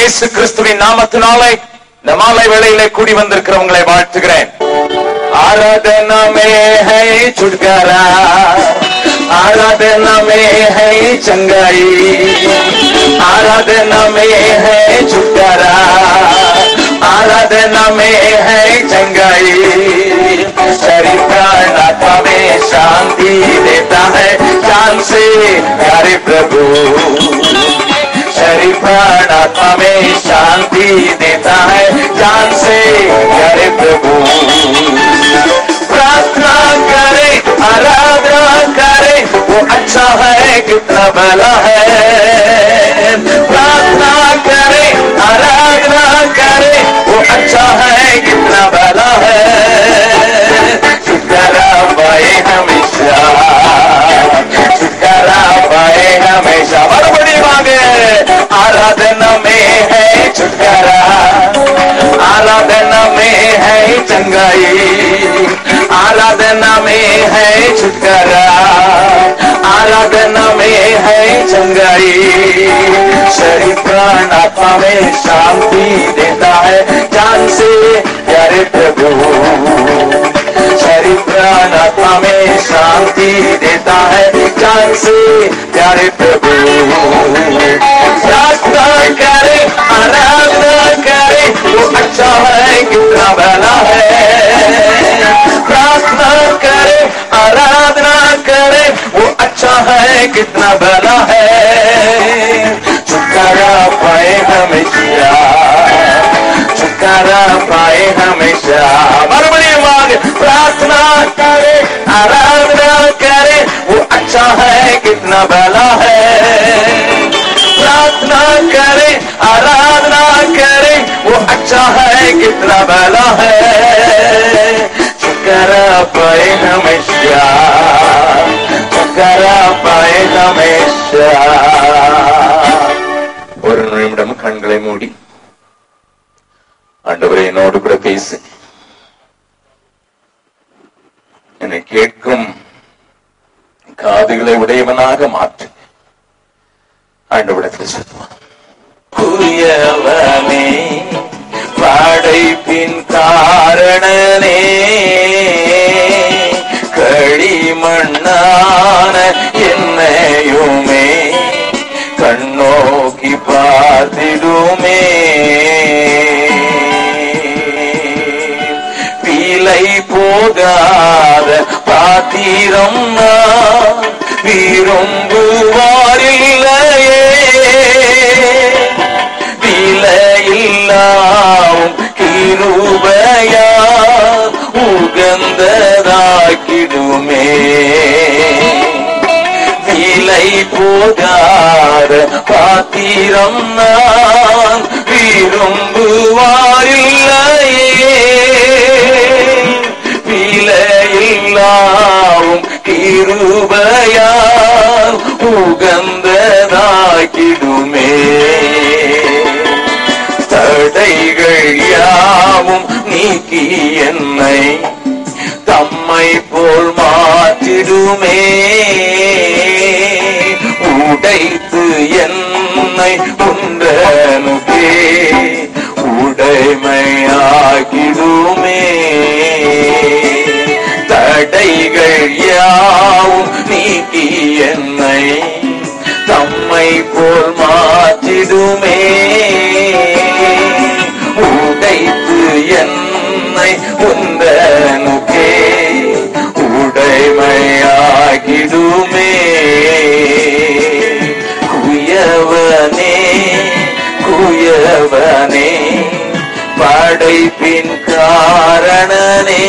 இயேசு கிறிஸ்துவின் நாமத்தினாலே இந்த மாலை வேளையிலே கூடி வந்திருக்கிறவங்களை வாழ்த்துகிறேன் आराधना में है छुटकारा आराधना में है चंगाई आराधना में है छुटकारा आराधना में है चंगाई शरीर प्राण आत्मा में शांति देता है जान से प्यारे प्रभु शरीर प्राण आत्मा में शांति देता है जान से प्यारे प्रभु प्रार्थना करे आराधना करे वो अच्छा है कितना भला है प्रार्थना करे आराधना करे वो अच्छा है कितना भला है छुटकारा पाए हमेशा छुटकारा पाए हमेशा बड़ी मांगे आराधना में है छुटकारा आराधना में है चंगाई आराधना में है छुटकारा आराधना में है चंगाई शरीर प्राण आत्मा में शांति देता है जान से प्यारे प्रभु शरीर प्राण आत्मा में शांति देता है जान से प्यारे प्रभु प्रार्थना करे आराधना करे वो अच्छा है कितना भला है प्रार्थना करे आराधना करे वो अच्छा है कितना भला है छुटकारा पाए हमेशा छुटकारा पाए हमेशा मறுபடியும் मांग प्रार्थना करे आराधना करे वो अच्छा है कितना भला है प्रार्थना करे आराधना करे वो अच्छा है कितना भला है छुटकारा पाए हमेशा छुटकारा पाए हमेशा ஒரு நிமிடம் கண்களை மூடி ஆண்டவரே என்னோடு கூட பேசு என்னை கேட்கும் காதுகளை உடையவனாக மாற்று ஆண்டவிடத்தில் சொல்லுவான் புயவனே படைப்பின் காரணனே களிமண்ணான என்னையுமே கண்ணோக்கி பார்த்திடுமே விலை போகாத பாத்திரம் நான் விரும்புவாரில்லையே விலையில்லாவும் கிருபையா உகந்ததாக்கிடுமே விலை போகாத பாத்திரம் நான் விரும்புவாரில்லையே விலையில்லாவும் கிருபையா உகந்ததாக்கிடுமே தடைகள் யாவும் நீக்கி என்னை தம்மை போல் மாற்றிடுமே உடைத்து என்னை உண்டனுக்கே உடைமையாகிடுமே தடைகள் யாவும் நீக்கி என்னை தம்மை போல் மாற்றிடுமே உடைத்து என்னை உந்தனுக்கே உடைமையாகிடுமே குயவனே குயவனே படைப்பின் காரணனே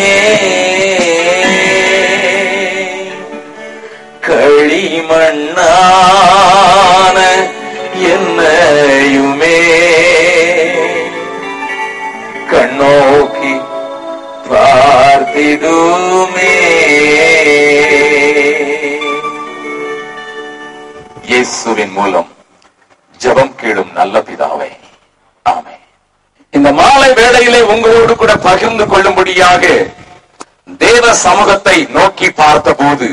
களிமண்ணான என்னையுமே கண்ணோக்கி பார்த்திடுமே இயேசுவின் மூலம் ஜெபம் கேளும் நல்ல பிதாவே ஆமே இந்த மாலை வேளையிலே உங்களோடு கூட பகிர்ந்து கொள்ளும்படியாக தேவ சமூகத்தை நோக்கி பார்த்தபோது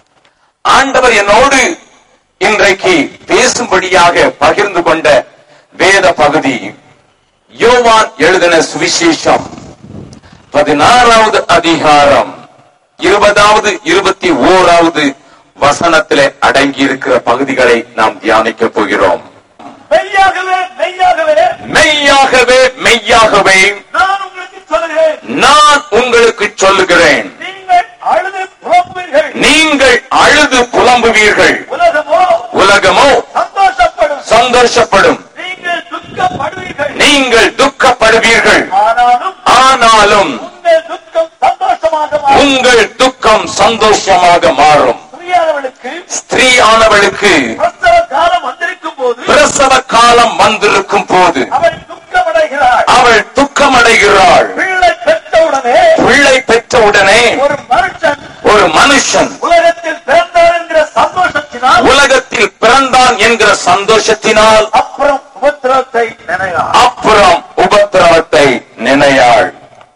ஆண்டவர் என்னோடு இன்றைக்கு பேசும்படியாக பகிர்ந்து கொண்ட வேத பகுதி யோவான் எழுதின சுவிசேஷம் பதினாறாவது அதிகாரம் இருபதாவது இருபத்தி ஓராவது வசனத்திலே அடங்கி இருக்கிற பகுதிகளை நாம் தியானிக்க போகிறோம் மெய்யாகவே மெய்யாகவே மெய்யாகவே மெய்யாகவே நான் உங்களுக்கு சொல்லுகிறேன் நான் உங்களுக்கு சொல்லுகிறேன் நீங்கள் அழுது புலம்புவீர்கள் நீங்கள் அழுது புலம்புவீர்கள் உலகமோ உலகமோ சந்தோஷப்படும் சந்தோஷப்படும் நீங்கள் துக்கப்படுவீர்கள் நீங்கள் துக்கப்படுவீர்கள் ஆனாலும் ஆனாலும் உங்கள் துக்கம் சந்தோஷமாக மாறும் உங்கள் துக்கம் சந்தோஷமாக மாறும் புரியாதவளுக்கு ஸ்திரீ ஆனவளுக்கு பிரசவ காலம் வந்திருக்கும் போது பிரசவ காலம் வந்திருக்கும் போது அவள் துக்கமடைகிறாள் அவள் துக்கமடைகிறாள் பிள்ளை பெற்றவுடனே பிள்ளை பெற்றவுடனே ஒரு மனுஷன் ஒரு மனுஷன் உலகத்தில் பிறந்தார் என்கிற சந்தோஷத்தினால் உலகத்தில் பிறந்தான் என்கிற சந்தோஷத்தினால் அப்புறம் உபத்திரத்தை நினைவார் அப்புறம் உபத்திரவத்தை நினையாள்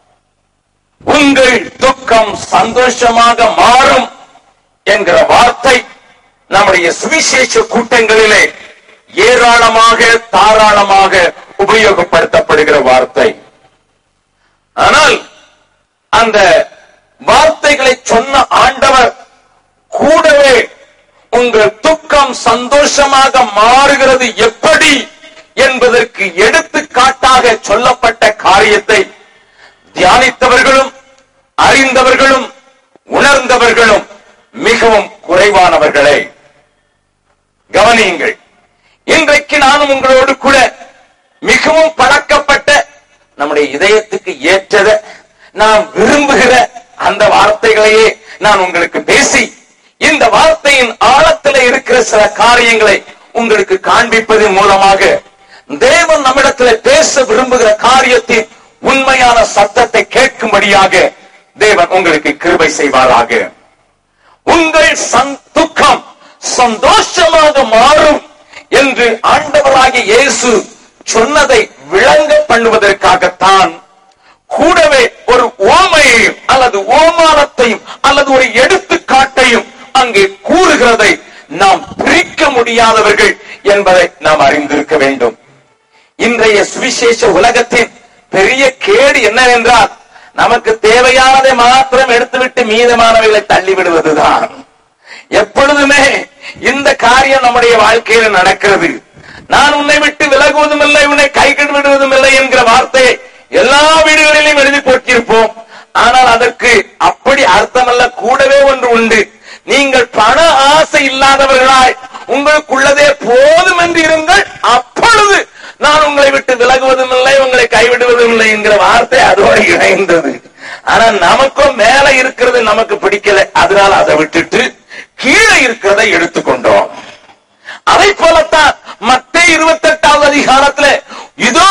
உங்கள் துக்கம் சந்தோஷமாக மாறும் என்கிற வார்த்தை நம்முடைய சுவிசேஷ கூட்டங்களிலே ஏராளமாக தாராளமாக உபயோகப்படுத்தப்படுகிற வார்த்தை ஆனால் அந்த வார்த்தைகளை சொன்ன ஆண்டவர் கூடவே உங்கள் துக்கம் சந்தோஷமாக மாறுகிறது எப்படி என்பதற்கு எடுத்துக்காட்டாக சொல்லப்பட்ட காரியத்தை தியானித்தவர்களும் அறிந்தவர்களும் உணர்ந்தவர்களும் மிகவும் குறைவானவர்களே கவனியுங்கள் இன்றைக்கு நானும் உங்களோடு கூட மிகவும் பழக்கப்பட்ட நம்முடைய இதயத்துக்கு ஏற்றத நாம் விரும்புகிற அந்த வார்த்தைகளையே நான் உங்களுக்கு பேசி இந்த வார்த்தையின் ஆழத்தில் இருக்கிற சில காரியங்களை உங்களுக்கு காண்பிப்பதன் மூலமாக தேவன் நம்மிடத்தில் பேச விரும்புகிற காரியத்தின் உண்மையான சத்தத்தை கேட்கும்படியாக தேவன் உங்களுக்கு கிருபை செய்வாராக உங்கள் சந்- துக்கம் சந்தோஷமாக மாறும் என்று ஆண்டவராகிய இயேசு சொன்னதை விளங்க பண்ணுவதற்காகத்தான் கூடவே ஒரு ஓமையையும் அல்லது ஓமானத்தையும் அல்லது ஒரு எடுத்துக்காட்டையும் அங்கே கூறுகிறதை நாம் பிரிக்க முடியாதவர்கள் என்பதை நாம் அறிந்திருக்க வேண்டும் இன்றைய சுவிசேஷ உலகத்தின் பெரிய கேடு என்னவென்றால் நமக்கு தேவையானதை மாத்திரம் எடுத்துவிட்டு மீதமானவைகளை தள்ளிவிடுவதுதான் எப்பொழுதுமே இந்த காரியம் நம்முடைய வாழ்க்கையில நடக்கிறது நான் உன்னை விட்டு விலகுவதும் இல்லை உன்னை கைகட்டு விடுவதும் இல்லை என்கிற வார்த்தையை எல்லா வீடுகளிலும் எழுதி போட்டிருப்போம் ஆனால் அதற்கு அப்படி அர்த்தமல்ல கூடவே ஒன்று உண்டு நீங்கள் பண ஆசை இல்லாதவர்களாய் உங்களுக்குள்ளதே போதும் என்று இருங்கள் அப்பொழுது நான் உங்களை விட்டு விலகுவதும் இல்லை உங்களை கைவிடுவதும் இல்லை என்கிற வார்த்தை அதோடு இணைந்தது ஆனா நமக்கும் மேல இருக்கிறது நமக்கு பிடிக்கல அதனால அதை விட்டுட்டு கீழே இருக்கிறதை எடுத்துக்கொண்டோம் அதை போலத்தான் மத்த இருபத்தி எட்டாவது அதிகாரத்துல இதோ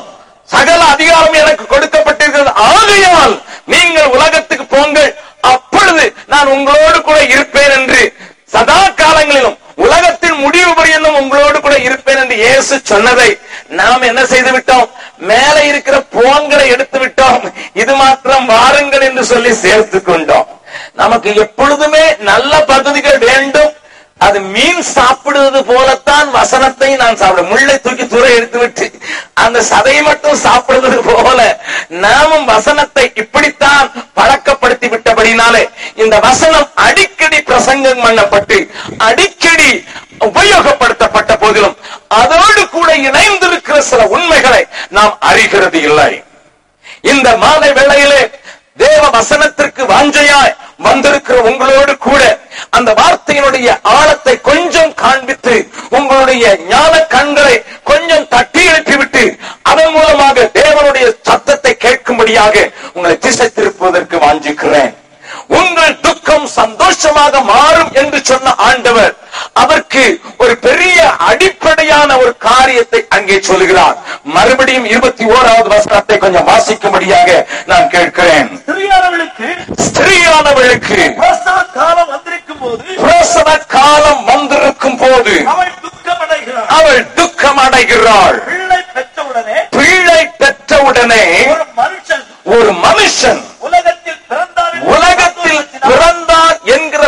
சகல அதிகாரம் எனக்கு கொடுக்கப்பட்டிருக்கிறது ஆகையால் நீங்கள் உலகத்துக்கு போங்கள் அப்பொழுது நான் உங்களோடு கூட இருப்பேன் என்று சதா காலங்களிலும் உலகத்தின் முடிவு பரியந்தம் உங்களோடு கூட இருப்பேன் என்று இயேசு சொன்னதை நாம் என்ன செய்து விட்டோம் மேலே இருக்கிற போன்களை எடுத்து விட்டோம் இது மாத்திரம் வாருங்கள் என்று சொல்லி சேர்த்து கொண்டோம் நமக்கு எப்பொழுதுமே நல்ல பகுதிகள் வேண்டும் அது மீன் சாப்பிடுவது போலத்தான் வசனத்தை நான் சாப்பிட முள்ளை தூக்கி தூர எடுத்து விட்டு அந்த சதையை மட்டும் சாப்பிடுவது போல நாமும் வசனத்தை இப்படித்தான் பழக்கப்படுத்தி விட்டபடினாலே இந்த வசனம் அடிக்கடி பிரசங்கம் பண்ணப்பட்டு அடிக்கடி உபயோகப்படுத்தப்பட்ட போதிலும் அதோடு கூட இணைந்திருக்கிற சில உண்மைகளை நாம் அறிகிறது இல்லை இந்த மாலை வேளையிலே தேவ வசனத்திற்கு வாஞ்சையாய் வந்திருக்கிற உங்களோடு கூட அந்த வார்த்தையினுடைய ஆழத்தை கொஞ்சம் காண்பித்து உங்களுடைய ஞான கண்களை கொஞ்சம் தட்டி எழுப்பிவிட்டு அதன் மூலமாக தேவனுடைய சத்தத்தை கேட்கும்படியாக உங்களை திசை திருப்புவதற்கு வாஞ்சிக்கிறேன் உங்கள் துக்கம் சந்தோஷமாக மாறும் என்று சொன்ன ஆண்டவர் அதற்கு ஒரு பெரிய அடிப்படையான ஒரு காரியத்தை அங்கே சொல்கிறார் மறுபடியும் இருபத்தி ஓராவது வசனத்தை கொஞ்சம் வாசிக்கும்படியாக நான் கேட்கிறேன் ஸ்திரீயானவளுக்கு ஸ்திரீயானவளுக்கு பிரசவ காலம் வந்திருக்கும் போது பிரசவ காலம் வந்திருக்கும் போது அவள் துக்கமடைகிறாள் அவள் துக்கம் அடைகிறாள் பிள்ளை பெற்றவுடனே பிள்ளை பெற்றவுடனே ஒரு மனுஷன் ஒரு மனுஷன் உலகத்தில் பிறந்தார் என்கிற உலகத்தில் சந்தோஷத்தினால் பிறந்தார் என்கிற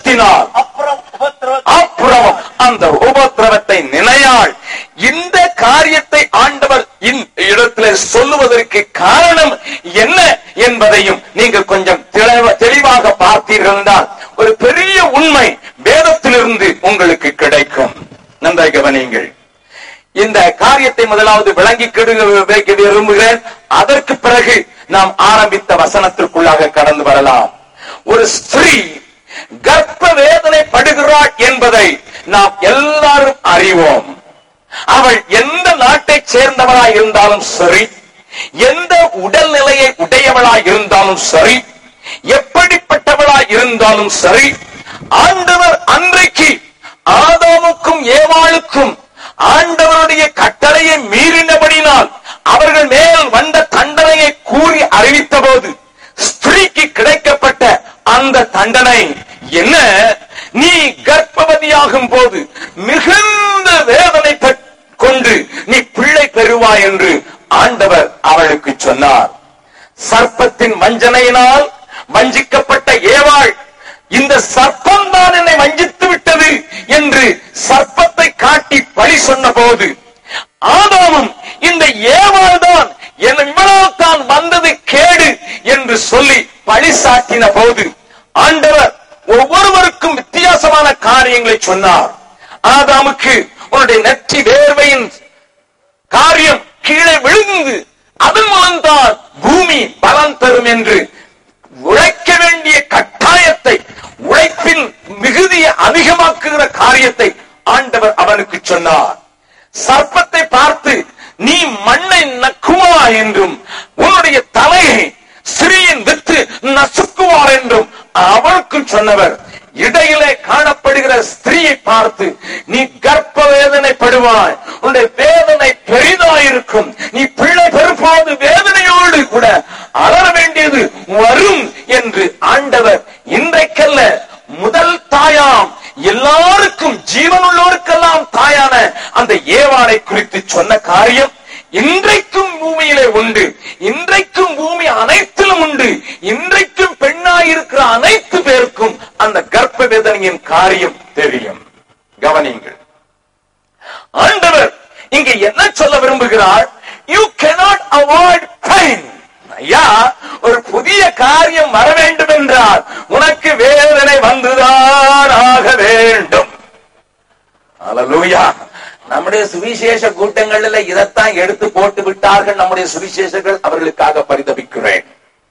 சந்தோஷத்தினால் அப்புறம் உபத்திரவத்தை அப்புறம் அந்த உபத்திரவத்தை நினையாள் இந்த காரியம் இருந்தால் ஒரு பெரிய உண்மை வேதத்திலிருந்து உங்களுக்கு கிடைக்கும் நன்றாய் கவனியுங்கள் இந்த காரியத்தை முதலாவது விளங்கி கெடு- வைக்க விரும்புகிறேன் அதற்கு பிறகு நாம் ஆரம்பித்த வசனத்திற்குள்ளாக கடந்து வரலாம் ஒரு ஸ்திரீ கர்ப்ப வேதனை படுகிறாள் என்பதை நாம் எல்லாரும் அறிவோம் அவள் எந்த நாட்டைச் சேர்ந்தவளாய் இருந்தாலும் சரி எந்த உடல்நிலையை உடையவளாய் இருந்தாலும் சரி எப்படிப்பட்டவளாய் இருந்தாலும் சரி ஆண்டவர் அன்றைக்கு ஆதாமுக்கும் ஏவாளுக்கும் ஆண்டவருடைய கட்டளையை மீறினபடினால் அவர்கள் மேல் வந்த தண்டனையை கூறி அறிவித்த போது ஸ்திரீக்கு கிடைக்கப்பட்ட அந்த தண்டனை என்ன நீ கர்ப்பவதியாகும் போது மிகுந்த வேதனை பெற்- கொண்டு நீ பிள்ளை பெறுவாய் என்று ஆண்டவர் அவளுக்கு சொன்னார் சர்ப்பத்தின் வஞ்சனையினால் வஞ்சிக்கப்பட்ட ஏவாள் இந்த சர்ப்பம் தான் என்னை வஞ்சித்து விட்டது என்று சர்ப்பத்தை காட்டி பழி சொன்ன போது ஆதாமும் இந்த ஏவாள் தான் என் இவ்வளவு தான் வந்தது கேடு என்று சொல்லி பழி சாட்டின போது ஆண்டவர் ஒவ்வொருவருக்கும் வித்தியாசமான காரியங்களை சொன்னார் ஆதாமுக்கு உன்னுடைய நெற்றி வேர்வையின் காரியம் கீழே விழுந்து அதன் மூலம்தான் பூமி பலன் தரும் என்று உழைக்க வேண்டிய கட்டாயத்தை உழைப்பின் மிகுதியை அதிகமாக்குகிற காரியத்தை ஆண்டவர் அவனுக்கு சொன்னார் சர்ப்பத்தை பார்த்து நீ மண்ணை நக்குவா என்றும் உன்னுடைய தலையை ஸ்திரீயின் வித்து நசுக்குவார் என்றும் அவனுக்கு சொன்னவர் இடையிலே காணப்படுகிற ஸ்திரீயை பார்த்து நீ கர்ப்ப வேதனைப்படுவாய் உன்னுடைய வேதனை பெரிதாயிருக்கும் நீ பிள்ளை பெறும்போது வேதனையோடு கூட அலற வேண்டியது வரும் என்று ஆண்டவர் இன்றைக்கல்ல முதல் தாயாம் எல்லாருக்கும் ஜீவனுள்ளோருக்கெல்லாம் தாயான அந்த ஏவாளை குறித்து சொன்ன காரியம் இன்றைக்கும் பூமியிலே உண்டு இன்றைக்கும் பூமி அனைத்திலும் உண்டு இன்றைக்கும் பெண்ணாயிருக்கிற அனைத்து பேருக்கும் அந்த கர்ப்ப வேதனையின் காரியம் தெரியும் கவனியுங்கள் ஆண்டவர் இங்க என்ன சொல்ல விரும்புகிறார் யூ cannot avoid pain ஐயா ஒரு புதிய காரியம் வர வேண்டும் என்றால் உனக்கு வேதனை வந்துதான் ஆக வேண்டும் அல்லேலூயா நம்முடைய சுவிசேஷ கூட்டங்களில் இதைத்தான் எடுத்து போட்டு விட்டார்கள் நம்முடைய சுவிசேஷர்கள் அவர்களுக்காக பரிதபிக்கிறேன்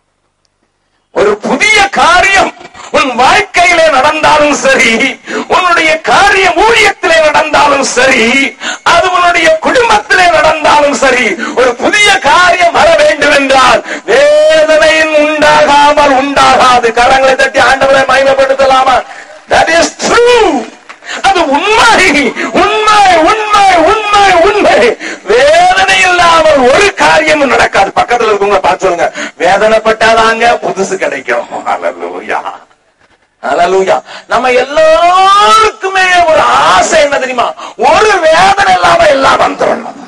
ஒரு புதிய காரியம் உன் வாழ்க்கையிலே நடந்தாலும் சரி உன்னுடைய காரிய ஊழியத்திலே நடந்தாலும் சரி அது உன்னுடைய குடும்பத்திலே நடந்தாலும் சரி ஒரு புதிய காரியம் வர வேண்டும் என்றால் வேதனையின் உண்டாகாமல் உண்டாகாது கரங்களை தட்டி ஆண்டவரை மகிமைப்படுத்தலாமா தட் இஸ் ட்ரூ அது உண்மை உண்மை உண்மை உண்மை உண்மை வேதனை இல்லாமல் ஒரு காரியமும் நடக்காது பக்கத்துல இருக்கவங்க பார்த்து சொல்லுங்க வேதனைப்பட்டாதாங்க புதுசு கிடைக்கும் அல்லூயா அல்லூயா நம்ம எல்லாருக்குமே ஒரு ஆசை என்ன தெரியுமா ஒரு வேதனை இல்லாம எல்லாம் வந்துடணும்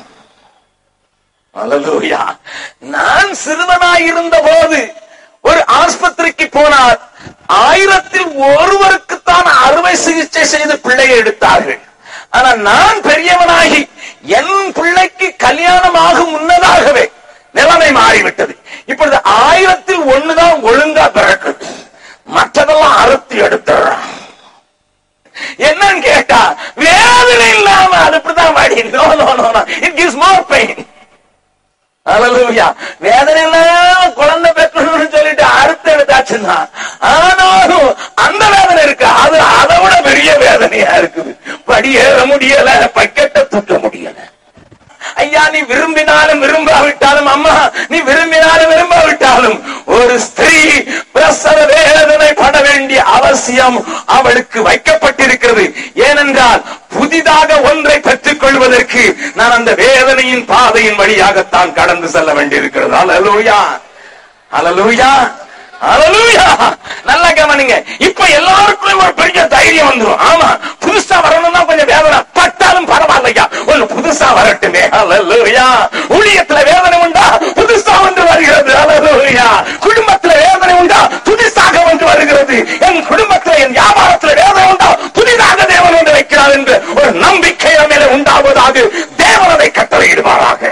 அல்லூயா நான் சிறுவனாய் இருந்த போது ஒரு ஆஸ்பத்திரிக்கு போனார் ஆயிரத்தில் ஒருவருக்குத்தான் அறுவை சிகிச்சை செய்து பிள்ளையை எடுத்தார்கள் ஆனா நான் பெரியவனாகி என் பிள்ளைக்கு கல்யாணம் ஆகும் முன்னதாகவே நிலைமை மாறிவிட்டது இப்பொழுது ஆயிரத்தில் ஒண்ணுதான் ஒழுங்கா பிறக்குது மற்றதெல்லாம் அறுத்து எடுத்துறான் என்னன்னு கேட்டா வேதனை இல்லாம அது இப்படிதான் வாடி no no no it gives more pain Hallelujah. வேதனை இல்லாம குழந்தை பெற்றணும்னு சொல்லிட்டு அறுத்து எடுத்தாச்சுன்னா ஆனாலும் அந்த வேதனை இருக்கு அது அதை விட பெரிய வேதனையா இருக்குது படியேற முடியல பக்கெட்ட தூக்க முடியல ஐயா நீ விரும்பினாலும் விரும்பாவிட்டாலும் அம்மா நீ விரும்பினாலும் விரும்பாவிட்டாலும் ஒரு ஸ்திரீ பிரசவ வேதனை பட வேண்டிய அவசியம் அவளுக்கு வைக்கப்பட்டிருக்கிறது ஏனென்றால் புதிதாக ஒன்றை பெற்றுக் கொள்வதற்கு நான் அந்த வேதனையின் பாதையின் வழியாகத்தான் கடந்து செல்ல வேண்டியிருக்கிறது அலலூயா அலலூயா அலலூயா நல்லா கவனிங்க இப்ப எல்லாருக்குமே ஒரு பெரிய தைரியம் வந்துரும் ஆமா புதுசா வரணும்னா கொஞ்சம் வேதனை பட்டாலும் பரவாயில்லையா ஒண்ணு புதுசா வரட்டுமே அலலூயா ஊழியத்துல வேதனை உண்டா புதுசா வந்து வருகிறது அலலூயா குடும்பத்துல வேதனை உண்டா புதுசாக வந்து வருகிறது என் குடும்பத்துல என் வியாபாரத்துல வேதனை உண்டா புதிதாக தேவன் வந்து வைக்கிறார் என்று ஒரு நம்பிக்கை என் மேலே உண்டாவதாக தேவனதை கட்டளையிடுவாராக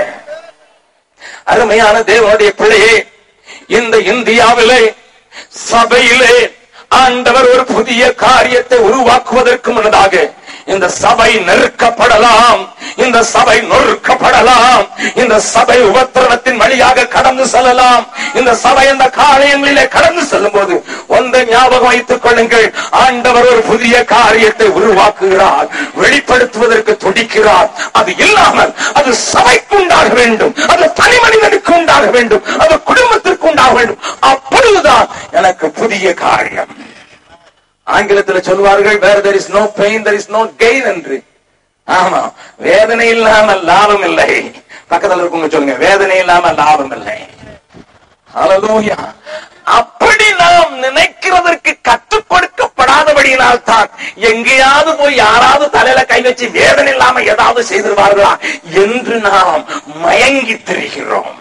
அருமையான தேவனுடைய பிள்ளையே இந்த இந்தியாவிலே சபையிலே ஆண்டவர் ஒரு புதிய காரியத்தை உருவாக்குவதற்கு முன்னதாக இந்த சபை நெருக்கப்படலாம் இந்த சபை நொறுக்கப்படலாம் இந்த சபை உபத்திரவத்தின் வழியாக கடந்து செல்லலாம் இந்த சபை இந்த காரியங்களிலே கடந்து செல்லும் போது ஒன்றை ஞாபகம் வைத்துக் கொள்ளுங்கள் ஆண்டவர் ஒரு புதிய காரியத்தை உருவாக்குகிறார் வெளிப்படுத்துவதற்கு துடிக்கிறார் அது இல்லாமல் அது சபைக்கு உண்டாக வேண்டும் அது தனி மனிதனுக்கு உண்டாக வேண்டும் அது குடும்பத்திற்கு உண்டாக வேண்டும் அப்பொழுதுதான் எனக்கு புதிய காரியம் ஆங்கிலத்தில் சொல்வார்கள் வேர் there is no pain there is no gain என்று ஆமா வேதனை இல்லாமல் லாபம் இல்லை பக்கத்துல இருக்கவங்க சொல்லுங்க வேதனை இல்லாமல் லாபம் இல்லை ஹalleluya அப்படி நாம் நினைக்கிறதற்கு கற்றுக் கொடுக்கப்படாதபடியினால் தான் எங்கேயாவது போய் யாராவது தலையில கை வச்சு வேதனை இல்லாம ஏதாவது செய்திருவார்களா என்று நாம் மயங்கி திரிகிறோம்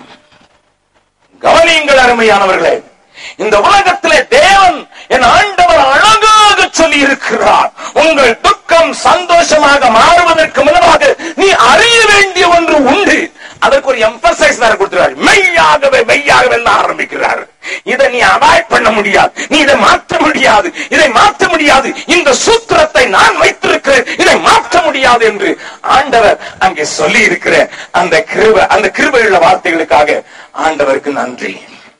கவனியுங்கள் அருமையானவர்களே இந்த உலகத்திலே தேவன் என் ஆண்டவர் அழகாக சொல்லி இருக்கிறார் உங்கள் துக்கம் சந்தோஷமாக மாறுவதற்கு முன்னதாக நீ அறிய வேண்டிய ஒன்று உண்டு அதற்கு ஒரு எம்பசைஸ் வேற கொடுக்கிறார் மெய்யாகவே மெய்யாகவே எல்லாம் ஆரம்பிக்கிறார் இதை நீ அவாய்ட் பண்ண முடியாது நீ இதை மாற்ற முடியாது இதை மாற்ற முடியாது இந்த சூத்திரத்தை நான் வைத்திருக்கிறேன் இதை மாற்ற முடியாது என்று ஆண்டவர் அங்கே சொல்லி இருக்கிற அந்த கிருப அந்த கிருபையுள்ள வார்த்தைகளுக்காக ஆண்டவருக்கு நன்றி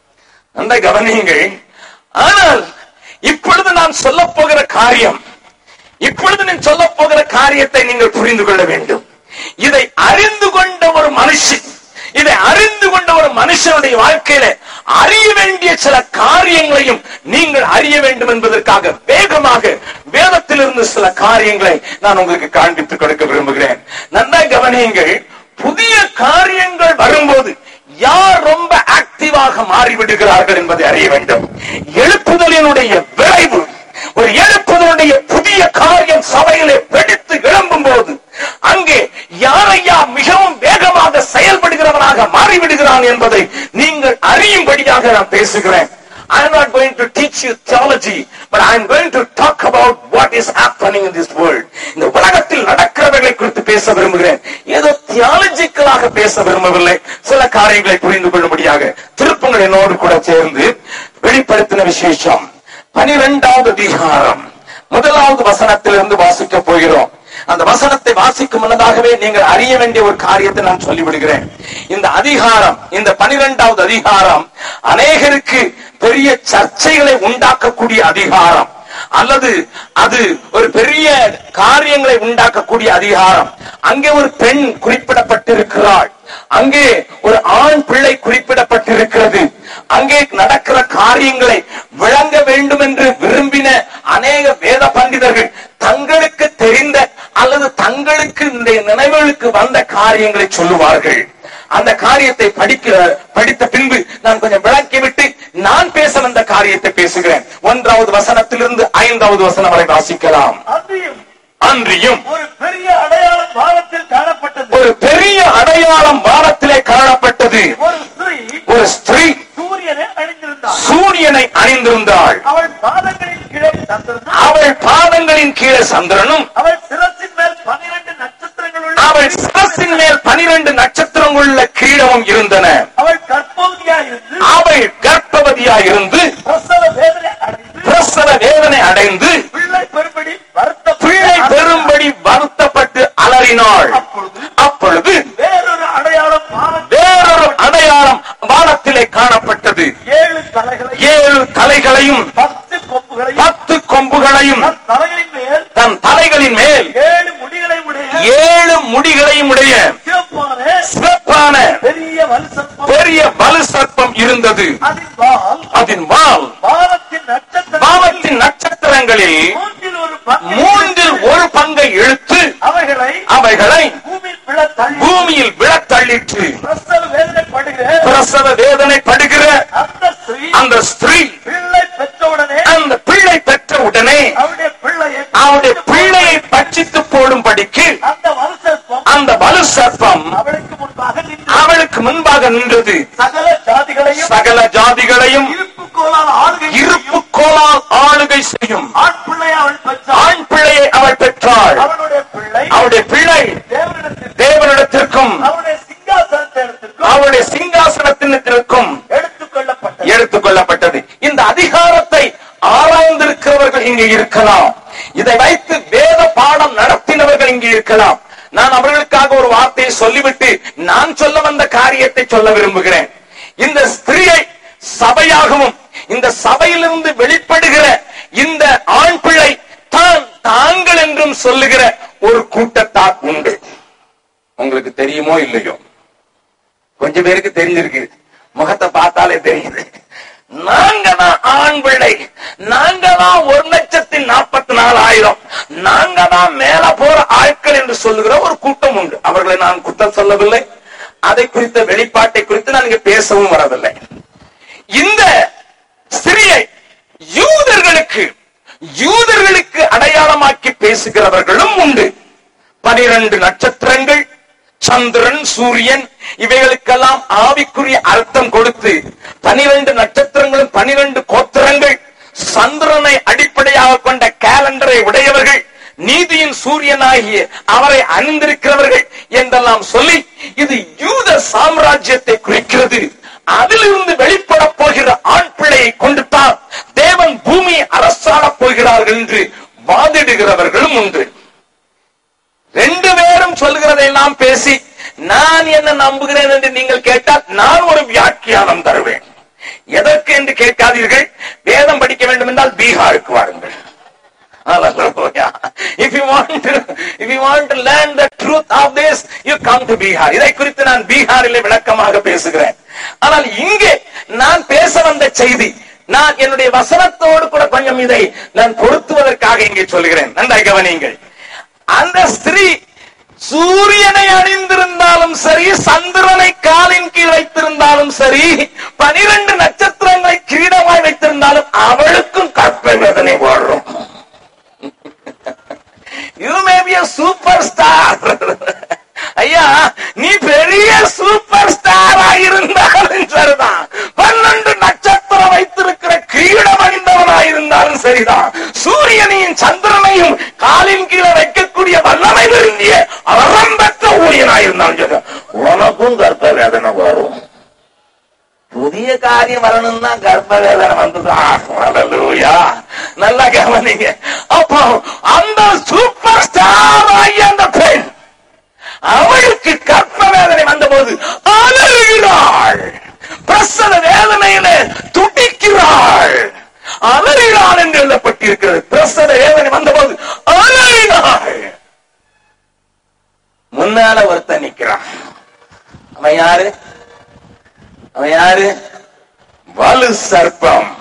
அந்த கவனியுங்கள் ஆனால் இப்பொழுது நான் சொல்ல போகிற காரியம் இப்பொழுது நான் சொல்ல போகிற காரியத்தை நீங்கள் புரிந்து கொள்ள வேண்டும் இதை அறிந்து கொண்ட ஒரு மனுஷன் இதை அறிந்து கொண்ட ஒரு மனுஷனுடைய வாழ்க்கையில அறிய வேண்டிய சில காரியங்களையும் நீங்கள் அறிய வேண்டும் என்பதற்காக வேகமாக வேதத்திலிருந்து சில காரியங்களை நான் உங்களுக்கு காண்பித்துக் கொடுக்க விரும்புகிறேன் நன்றா கவனியுங்கள் புதிய காரியங்கள் வரும்போது யார் ரொம்ப ஆக்டிவாக மாறிவிடுகிறார்கள் என்பதை அறிய வேண்டும் எழுப்புதலினுடைய விளைவு ஒரு எழுப்புதலுடைய புதிய காரியம் சபையிலே வெடித்து எழும்பும் போது அங்கே யாரையா மிகவும் வேகமாக செயல்படுகிறவனாக மாறிவிடுகிறான் என்பதை நீங்கள் அறியும்படியாக நான் பேசுகிறேன் I am not going to teach you theology, but I am going to talk about what is happening in this world. இந்த உலகத்தில் நடக்கிறவைகளை குறித்து பேச விரும்புகிறேன் ஏதோ தியாலஜிக்கலாக பேச விரும்பவில்லை சில காரியங்களை புரிந்து கொள்ளும்படியாக திருப்பங்கள் என்னோடு கூட சேர்ந்து வெளிப்படுத்தின விசேஷம் பனிரெண்டாவது அதிகாரம் முதலாவது வசனத்திலிருந்து வாசிக்க போகிறோம் அந்த வசனத்தை வாசிக்கும் முன்னதாகவே நீங்கள் அறிய வேண்டிய ஒரு காரியத்தை நான் சொல்லிவிடுகிறேன் இந்த அதிகாரம் இந்த பனிரெண்டாவது அதிகாரம் அநேகருக்கு பெரிய சர்ச்சைகளை உண்டாக்கக்கூடிய அதிகாரம் அல்லது அது ஒரு பெரிய காரியங்களை உண்டாக்கக்கூடிய அதிகாரம் அங்கே ஒரு பெண் குறிப்பிடப்பட்டிருக்கிறாள் அங்கே ஒரு ஆண் பிள்ளை குறிப்பிடப்பட்டிருக்கிறது அங்கே நடக்கிற காரியங்களை விளங்க வேண்டும் என்று விரும்பின அநேக வேத பண்டிதர்கள் தங்களுக்கு தெரிந்த அல்லது தங்களுக்கு இந்த நினைவுகளுக்கு வந்த காரியங்களை சொல்லுவார்கள் அந்த காரியத்தை படிக்கிற படித்த பின்பு நான் கொஞ்சம் விளக்கிவிட்டு நான் பேச வந்த காரியத்தை பேசுகிறேன் ஒன்றாவது வசனத்திலிருந்து ஐந்தாவது வசனம் வரை வாசிக்கலாம் அன்றியும் அன்றியும் ஒரு பெரிய அடையாளம் வானத்தில் காணப்பட்டது ஒரு பெரிய அடையாளம் வானத்திலே காணப்பட்டது ஒரு ஸ்திரீ ஒரு ஸ்திரீ சூரியனை அணிந்திருந்தாள் சூரியனை அணிந்திருந்தாள் அவள் பாதங்களின் கீழே சந்திரனும் அவள் பாதங்களின் கீழே சந்திரனும் அவள் சிரசின் மேல் பன்னிரண்டு நட்சத்திரங்கள் உள்ள அவள் சிரசின் மேல் பனிரெண்டு நட்சத்திரங்களுள்ள கிரீடமும் இருந்தன அவள் கற்பவதியா இருந்து அவள் கர்ப்பவதியாய் இருந்து பிரசவ வேதனை அடைந்து பிரசவ வேதனை அடைந்து பிள்ளை பெரும்படி வருத்த பிள்ளை பெறும்படி வருத்தப்பட்டு அலறினாள் அப்பொழுது அப்பொழுது வேறொரு அடையாளம் வானத்தில் வேறொரு அடையாளம் வானத்திலே காணப்பட்டது ஏழு தலைகளை ஏழு தலைகளையும் பத்து கொம்புகளையும் பத்து கொம்புகளையும் தன் தலைகளின் மேல் தன் தலைகளின் மேல் ஏழு முடிகளை உடைய ஏழு முடிகளையும் உடைய சிவப்பான சிறப்பான பெரிய வலுசற்பம் பெரிய வலு சர்ப்பம் இருந்தது அதின் வால் அதன் வால் வானத்தின் நட்சத்திரம் வானத்தின் நட்சத்திரங்களில் மூன்றில் ஒரு பங்கு மூன்றில் ஒரு பங்கை இழுத்து அவைகளை அவைகளை பூமியில் விழ தள்ளி பூமியில் விழத் தள்ளிற்று பிரசவ வேதனைப்படுகிற பிரசவ வேதனை படுகிற அந்த ஸ்திரீ அந்த ஸ்திரீ பிள்ளை பெற்றவுடனே அந்த பிள்ளை பெற்ற உடனே அவருடைய பிள்ளையை அவருடைய பிள்ளையை பட்சித்து போடும்படிக்கு அந்த வலுசற்பம் அந்த வலு சர்ப்பம் அவளுக்கு முன்பாக நின்று அவளுக்கு முன்பாக நின்றது சகல ஜாதிகளையும் சகல ஜாதிகளையும் இருப்பு கோலால் ஆளுகை இருப்பு கோலால் ஆளுகை செய்யும் ஆண் பிள்ளை அவள் பெற்றாள் ஆண் பிள்ளையை அவள் பெற்றாள் அவனுடைய பிள்ளை அவருடைய பிள்ளை தேவனிடத்தில் தேவனிடத்திற்கும் அவனுடைய சிங்காசனத்தை எடுத்திருக்கும் அவருடைய சிங்காசனத்தினத்திற்கும் எடுத்துக் கொள்ளப்பட்டது எடுத்துக் கொள்ளப்பட்டது இந்த அதிகாரத்தை ஆராய்ந்திருக்கிற போதகர்கள் இங்கே இருக்கலாம் இதை வைத்து வேத பாடம் நடத்தினவர்கள் இங்கே இருக்கலாம் நான் அவர்களுக்காக ஒரு வார்த்தையை சொல்லிவிட்டு நான் சொல்ல வந்த காரியத்தை சொல்ல விரும்புகிறேன் இந்த ஸ்திரியை சபையாகவும் இந்த சபையிலிருந்து வெளிப்படுகிற இந்த ஆண் பிள்ளை தான் தாங்கள் என்றும் சொல்லுகிற ஒரு கூட்டத்தார் உண்டு உங்களுக்கு தெரியுமோ இல்லையோ கொஞ்சம் பேருக்கு தெரிஞ்சிருக்கு முகத்தை பார்த்தாலே தெரியுது நாங்க தான் ஆண் பிள்ளை நாங்க தான் ஒரு லட்சத்தி நாற்பத்தி நாலாயிரம் நாங்க தான் மேல போற ஆட்கள் என்று சொல்லுகிற ஒரு கூட்டம் உண்டு அவர்களை நான் குற்றம் சொல்லவில்லை அதை குறித்த வெளிப்பாட்டை குறித்து நான் இங்க பேசவும் வரவில்லை இந்த ஸ்திரியை யூதர்களுக்கு யூதர்களுக்கு அடையாளமாக்கி பேசுகிறவர்களும் உண்டு பனிரெண்டு நட்சத்திரங்கள் சந்திரன் சூரியன் இவைகளுக்கெல்லாம் ஆவிக்குரிய அர்த்தம் கொடுத்து பனிரெண்டு நட்சத்திரங்களும் பனிரெண்டு கோத்திரங்கள் சந்திரனை அடிப்படையாக கொண்ட கேலண்டரை உடையவர்கள் நீதியின் சூரியனாகிய அவரை அணிந்திருக்கிறவர்கள் என்றெல்லாம் சொல்லி இது யூத சாம்ராஜ்யத்தை குறிக்கிறது அதிலிருந்து வெளிப்பட போகிற ஆண் பிள்ளையை கொண்டுதான் தேவன் பூமியை அரசாடப் போகிறார்கள் என்று வாதிடுகிறவர்களும் உண்டு ரெண்டு பேரும் சொல்கிறதையெல்லாம் பேசி நான் என்ன நம்புகிறேன் என்று நீங்கள் கேட்டால் நான் ஒரு வியாக்கியானம் தருவேன் எதற்கு என்று கேட்காதீர்கள் வேதம் படிக்க வேண்டும் என்றால் பீகாருக்கு வாருங்கள் Hallelujah. If you want to, if you want to learn the truth of this, you come to Bihar. இதை குறித்து நான் பீகாரிலே விளக்கமாக பேசுகிறேன் ஆனால் இங்கே நான் பேச வந்த செய்தி நான் என்னுடைய வசனத்தோடு கூட கொஞ்சம் இதை நான் பொருத்துவதற்காக இங்கே சொல்கிறேன் நன்றாய் கவனியுங்கள் அந்த ஸ்திரீ சூரியனை அணிந்திருந்தாலும் சரி சந்திரனை காலின் கீழ் வைத்திருந்தாலும் சரி பனிரெண்டு நட்சத்திரங்களை கிரீடமாய் வைத்திருந்தாலும் அவளுக்கும் கற்ப வேதனை வரும் you may be super star ஐயா நீ பெரிய சூப்பர் ஸ்டாரா இருந்தாலும் சரிதான் பன்னெண்டு நட்சத்திரம் வைத்திருக்கிற கிரீடம் அணிந்தவனா இருந்தாலும் சரிதான் சூரியனையும் சந்திரனையும் காலின் கீழே வைக்கக்கூடிய வல்லமை விரும்பிய அறம் பெற்ற ஊழியனா இருந்தாலும் சரி உனக்கும் கர்ப்ப வேதனை வரும் புதிய காரியம் வரணும்னா கர்ப்ப வேதனை வந்ததா நல்லா கவனிங்க அப்போ அந்த சூப்பர் ஸ்டார் ஆகிய அந்த பெண் அவளுக்கு கர்ப்ப வேதனை வந்தபோது அலறுகிறாள் பிரசவ வேதனையில துடிக்கிறாள் அலறினாள் என்று எழுதப்பட்டிருக்கிறது பிரசவ வேதனை வந்தபோது அலறினாள் முன்னால ஒருத்தன் நிக்கிறான் அவன் யாரு அவன் யாரு வலு சர்ப்பம்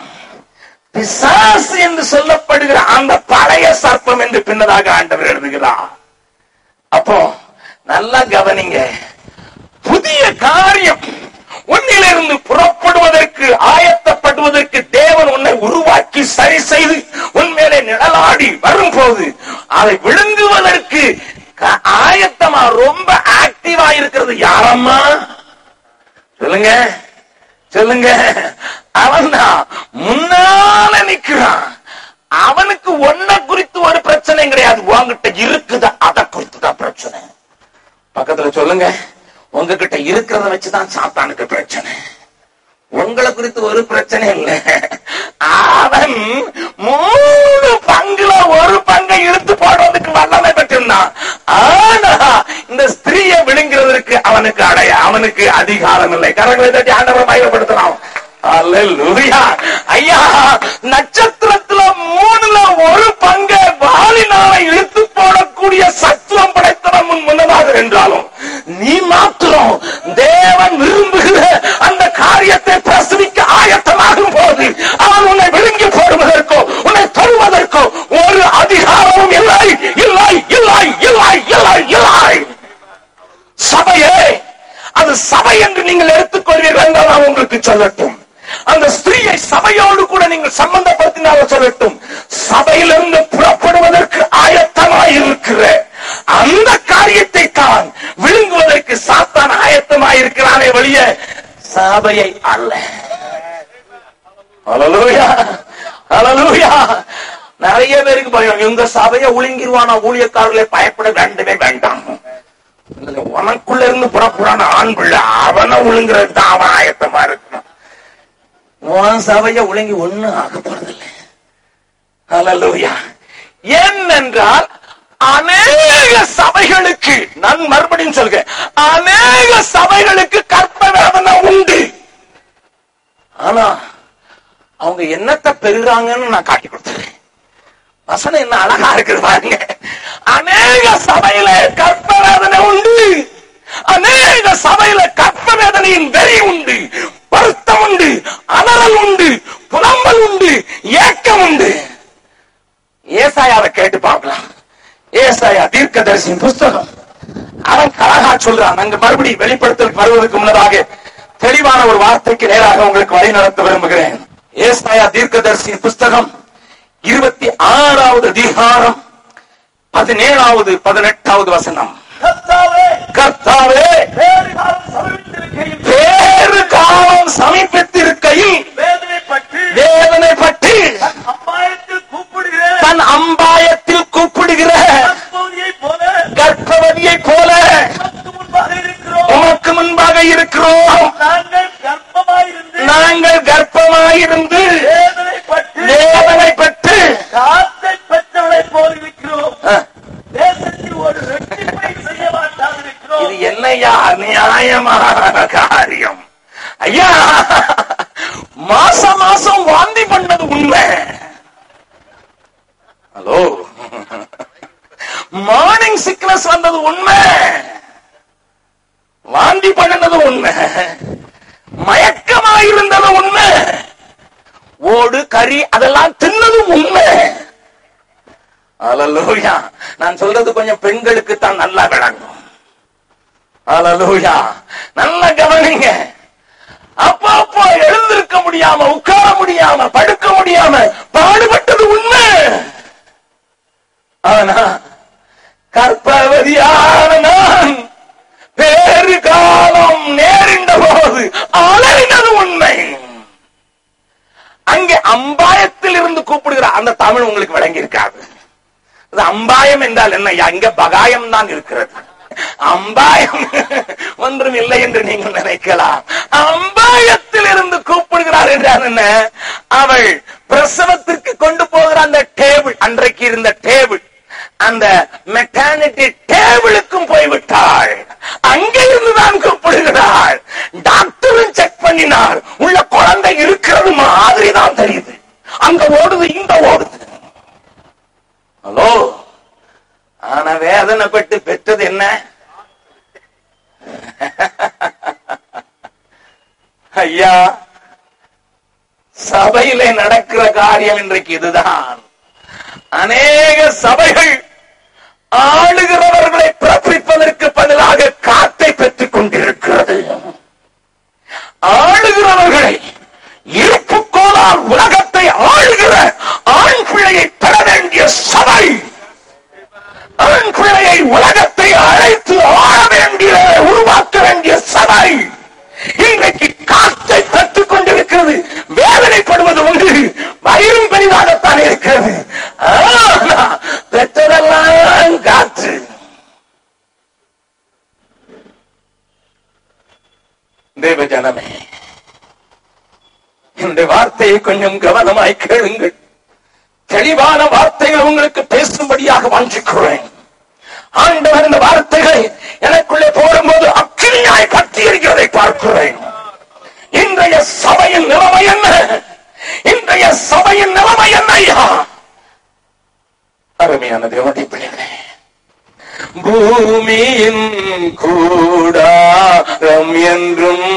பிசாசு என்று சொல்லப்படுகிற அந்த பழைய சர்ப்பம் என்று பின்னதாக ஆண்டவர் எழுதுகிறார் அப்போ நல்லா கவனிங்க புதிய காரியம் உன்னிலிருந்து புறப்படுவதற்கு ஆயத்தப்படுவதற்கு தேவன் உன்னை உருவாக்கி சரி செய்து உன் மேலே நிழலாடி வரும்போது அதை விழுங்குவதற்கு க- ஆயத்தமா ரொம்ப ஆக்டிவா இருக்கிறது யாரம்மா சொல்லுங்க சொல்லுங்க அவன் தான் முன்னால நிக்கிறான் அவனுக்கு ஒன்ன குறித்து ஒரு பிரச்சனை கிடையாது உங்ககிட்ட இருக்குது அதை குறித்து தான் பிரச்சனை பக்கத்துல சொல்லுங்க உங்ககிட்ட இருக்கிறத வச்சுதான் சாத்தானுக்கு பிரச்சனை உங்களை குறித்து ஒரு பிரச்சனை இல்லை அவன் மூணு பங்குல ஒரு பங்கை இழுத்து போடுறதுக்கு வல்லமை பெற்றிருந்தான் ஆனா இந்த ஸ்திரீயை விழுங்கிறதற்கு அவனுக்கு அடைய அவனுக்கு அதிகாரம் இல்லை கரங்களை தட்டி ஆண்டவர் மயப்படுத்தலாம் அல்லேலூயா ஐயா நட்சத்திரத்துல மூணுல ஒரு பங்கை வாலினால இழுத்து போடக்கூடிய சத்துவம் படைத்தவன் முன் முன்னதாக என்றாலும் நீ மாத்திரம் தேவன் விரும்புகிற அந்த காரியத்தை பிரசவிக்க ஆயத்தமாகும் போது அவன் உன்னை விழுங்கி போடுவதற்கோ உன்னை தொடுவதற்கோ ஒரு அதிகாரமும் இல்லை இல்லை இல்லை இல்லை இல்லை இல்லை சபையே அது சபை என்று நீங்கள் எடுத்துக்கொள்வீர்கள் என்றால் நான் உங்களுக்கு சொல்லட்டும் அந்த ஸ்திரீயை சபையோடு கூட நீங்கள் சம்பந்தப்படுத்தினாலும் சொல்லட்டும் சபையிலிருந்து புறப்படுவதற்கு ஆயத்தமாய் இருக்கிற அந்த காரியத்தை தான் விழுங்குவதற்கு சாத்தான் ஆயத்தமாய் இருக்கிறானே வெளிய சபையை அல்ல ஹalleluya ஹalleluya நிறைய பேருக்கு பயம் இந்த சபையை ஒழுங்கிருவானா ஊழியக்காரர்களே பயப்பட வேண்டவே வேண்டாம் இல்ல, உனக்குள்ள இருந்து புறப்புறான ஆண் பிள்ளை அவனை ஒழுங்குறது தான் அவன் ஆயத்தமா இருக்கணும் உன் சபைய ஒழுங்கி ஒண்ணும் ஆக போறதில்லை அல்லேலூயா ஏனென்றால் அநேக சபைகளுக்கு நான் மறுபடியும் சொல்கிறேன் அநேக சபைகளுக்கு கற்ப வேதனை உண்டு ஆனா அவங்க என்னத்தை பெறுறாங்கன்னு நான் காட்டி கொடுத்துறேன் வசனம் என்ன அழகா இருக்குது பாருங்க அநேக சபையில கற்ப வேதனை உண்டு அநேக சபையில கற்ப வேதனையின் வெறி உண்டு வருத்தம் உண்டு அலறல் உண்டு புலம்பல் உண்டு ஏக்கம் உண்டு ஏசாயாவை கேட்டு பார்க்கலாம் ஏசாயா தீர்க்கதரிசியின் புஸ்தகம் அவன் அழகா சொல்றான் அங்க மறுபடியும் வெளிப்படுத்தலுக்கு வருவதற்கு முன்னதாக தெளிவான ஒரு வார்த்தைக்கு நேராக உங்களுக்கு வழி நடத்த விரும்புகிறேன் ஏசாயா தீர்க்கதரிசியின் புஸ்தகம் இருபத்தி ஆறாவது அதிகாரம் பதினேழாவது பதினெட்டாவது வசனம் கர்த்தாவே கர்த்தாவே வேறு காலம் சமீபித்திருக்கையில் வேறு காலம் சமீபத்திருக்கையில் வேதனைப்பட்டு வேதனைப்பட்டு அம்மாயத்தில் கூப்பிடுகிற தன் அம்பாயத்தில் கூப்பிடுகிற கற்பவதியைப் போல கர்ப்பவதியைப் போல உமக்கு முன்பாக இருக்கிறோம் உமக்கு முன்பாக இருக்கிறோம் நாங்கள் கர்ப்பமாயிருந்து நாங்கள் கர்ப்பமாயிருந்து வேதனைப்பட்டு வேதனைப்பட்டு காத்தை பெற்றவளைப் போல் இருக்கிறோம் அஹ், தேசத்தில் ஒரு ரெட்டிப்பை செய்ய மாட்டாது இருக்கிறோம் இது என்னையா நியாயமான காரியம் ஐயா மாசம் மாசம் வாந்தி பண்ணது உண்மை ஹலோ மார்னிங் சிக்னஸ் வந்தது உண்மை வாந்தி பண்ணது உண்மை மயக்கமா இருந்தது உண்மை ஓடு கறி அதெல்லாம் தின்னது உண்மை அலலூயா நான் சொல்றது கொஞ்சம் பெண்களுக்கு தான் நல்லா விளங்கும் அலலூயா நல்லா கவனிங்க அப்போ அப்போ எழுந்திருக்க முடியாம உட்கார முடியாம படுக்க முடியாம பாடுபட்டது உண்மை ஆனா கற்பவதியான நான் பேறு காலம் நேரிட்ட போது அலறினது உண்மை அங்கே அம்பாயத்தில் இருந்து கூப்பிடுகிற அந்த தமிழ் உங்களுக்கு விளங்கி இருக்காது அது அம்பாயம் என்றால் என்ன அங்க பகாயம் தான் இருக்கிறது அம்பாயம் ஒன்றும் இல்லை என்று நீங்கள் நினைக்கலாம் அம்பாயத்தில் இருந்து கூப்பிடுகிறார் என்றால் என்ன அவள் பிரசவத்திற்கு கொண்டு போகிற அந்த டேபிள் அன்றைக்கு இருந்த டேபிள் அந்த மெட்டர்னிட்டி டேபிளுக்கும் போய்விட்டாள் அங்கே இருந்து தான் கூப்பிடுகிறாள் டாக்டரும் செக் பண்ணினார் உள்ள குழந்தை இருக்கிறது மாதிரி தான் தெரியுது அங்க ஓடுது இங்க ஓடுது ஹலோ ஆனா வேதனைப்பட்டு பெற்றது என்ன ஐயா சபையிலே நடக்கிற காரியம் இன்றைக்கு இதுதான் அநேக சபைகள் ஆளுகிறவர்களை பிறப்பிப்பதற்கு பதிலாக காத்தை பெற்றுக் கொண்டிருக்கிறது ஆளுகிறவர்களை இருப்புக்கோளால் உலகத்தை ஆளுகிற ஆண் பிள்ளையை பெற வேண்டிய சபை ஆண் பிள்ளையை உலகத்தை அழைத்து ஆள வேண்டிய உருவாக்க வேண்டிய சபை இன்றைக்கு காத்தை பெற்றுக் கொண்டிருக்கிறது வேதனைப்படுவது உண்டு வயிறும் பெரிதாகத்தான் இருக்கிறது ஆனா, பெற்றதெல்லாம் காற்று தேவ ஜனமே இந்த வார்த்தையை கொஞ்சம் கவனமாய் கேளுங்கள் தெளிவான வார்த்தைகள் உங்களுக்கு பேசும்படியாக வாஞ்சிக்கிறேன் ஆண்டவர் இந்த வார்த்தைகளை எனக்குள்ளே போடும்போது அக்கினியாய் பற்றி எரிகிறதை பார்க்கிறேன் இன்றைய சபையின் நிலைமை என்ன இன்றைய சபையின் நிலைமை என்ன ஐயா அருமையான தேவனுடைய பிள்ளைகளே பூமியின் கூடாரம் என்றும்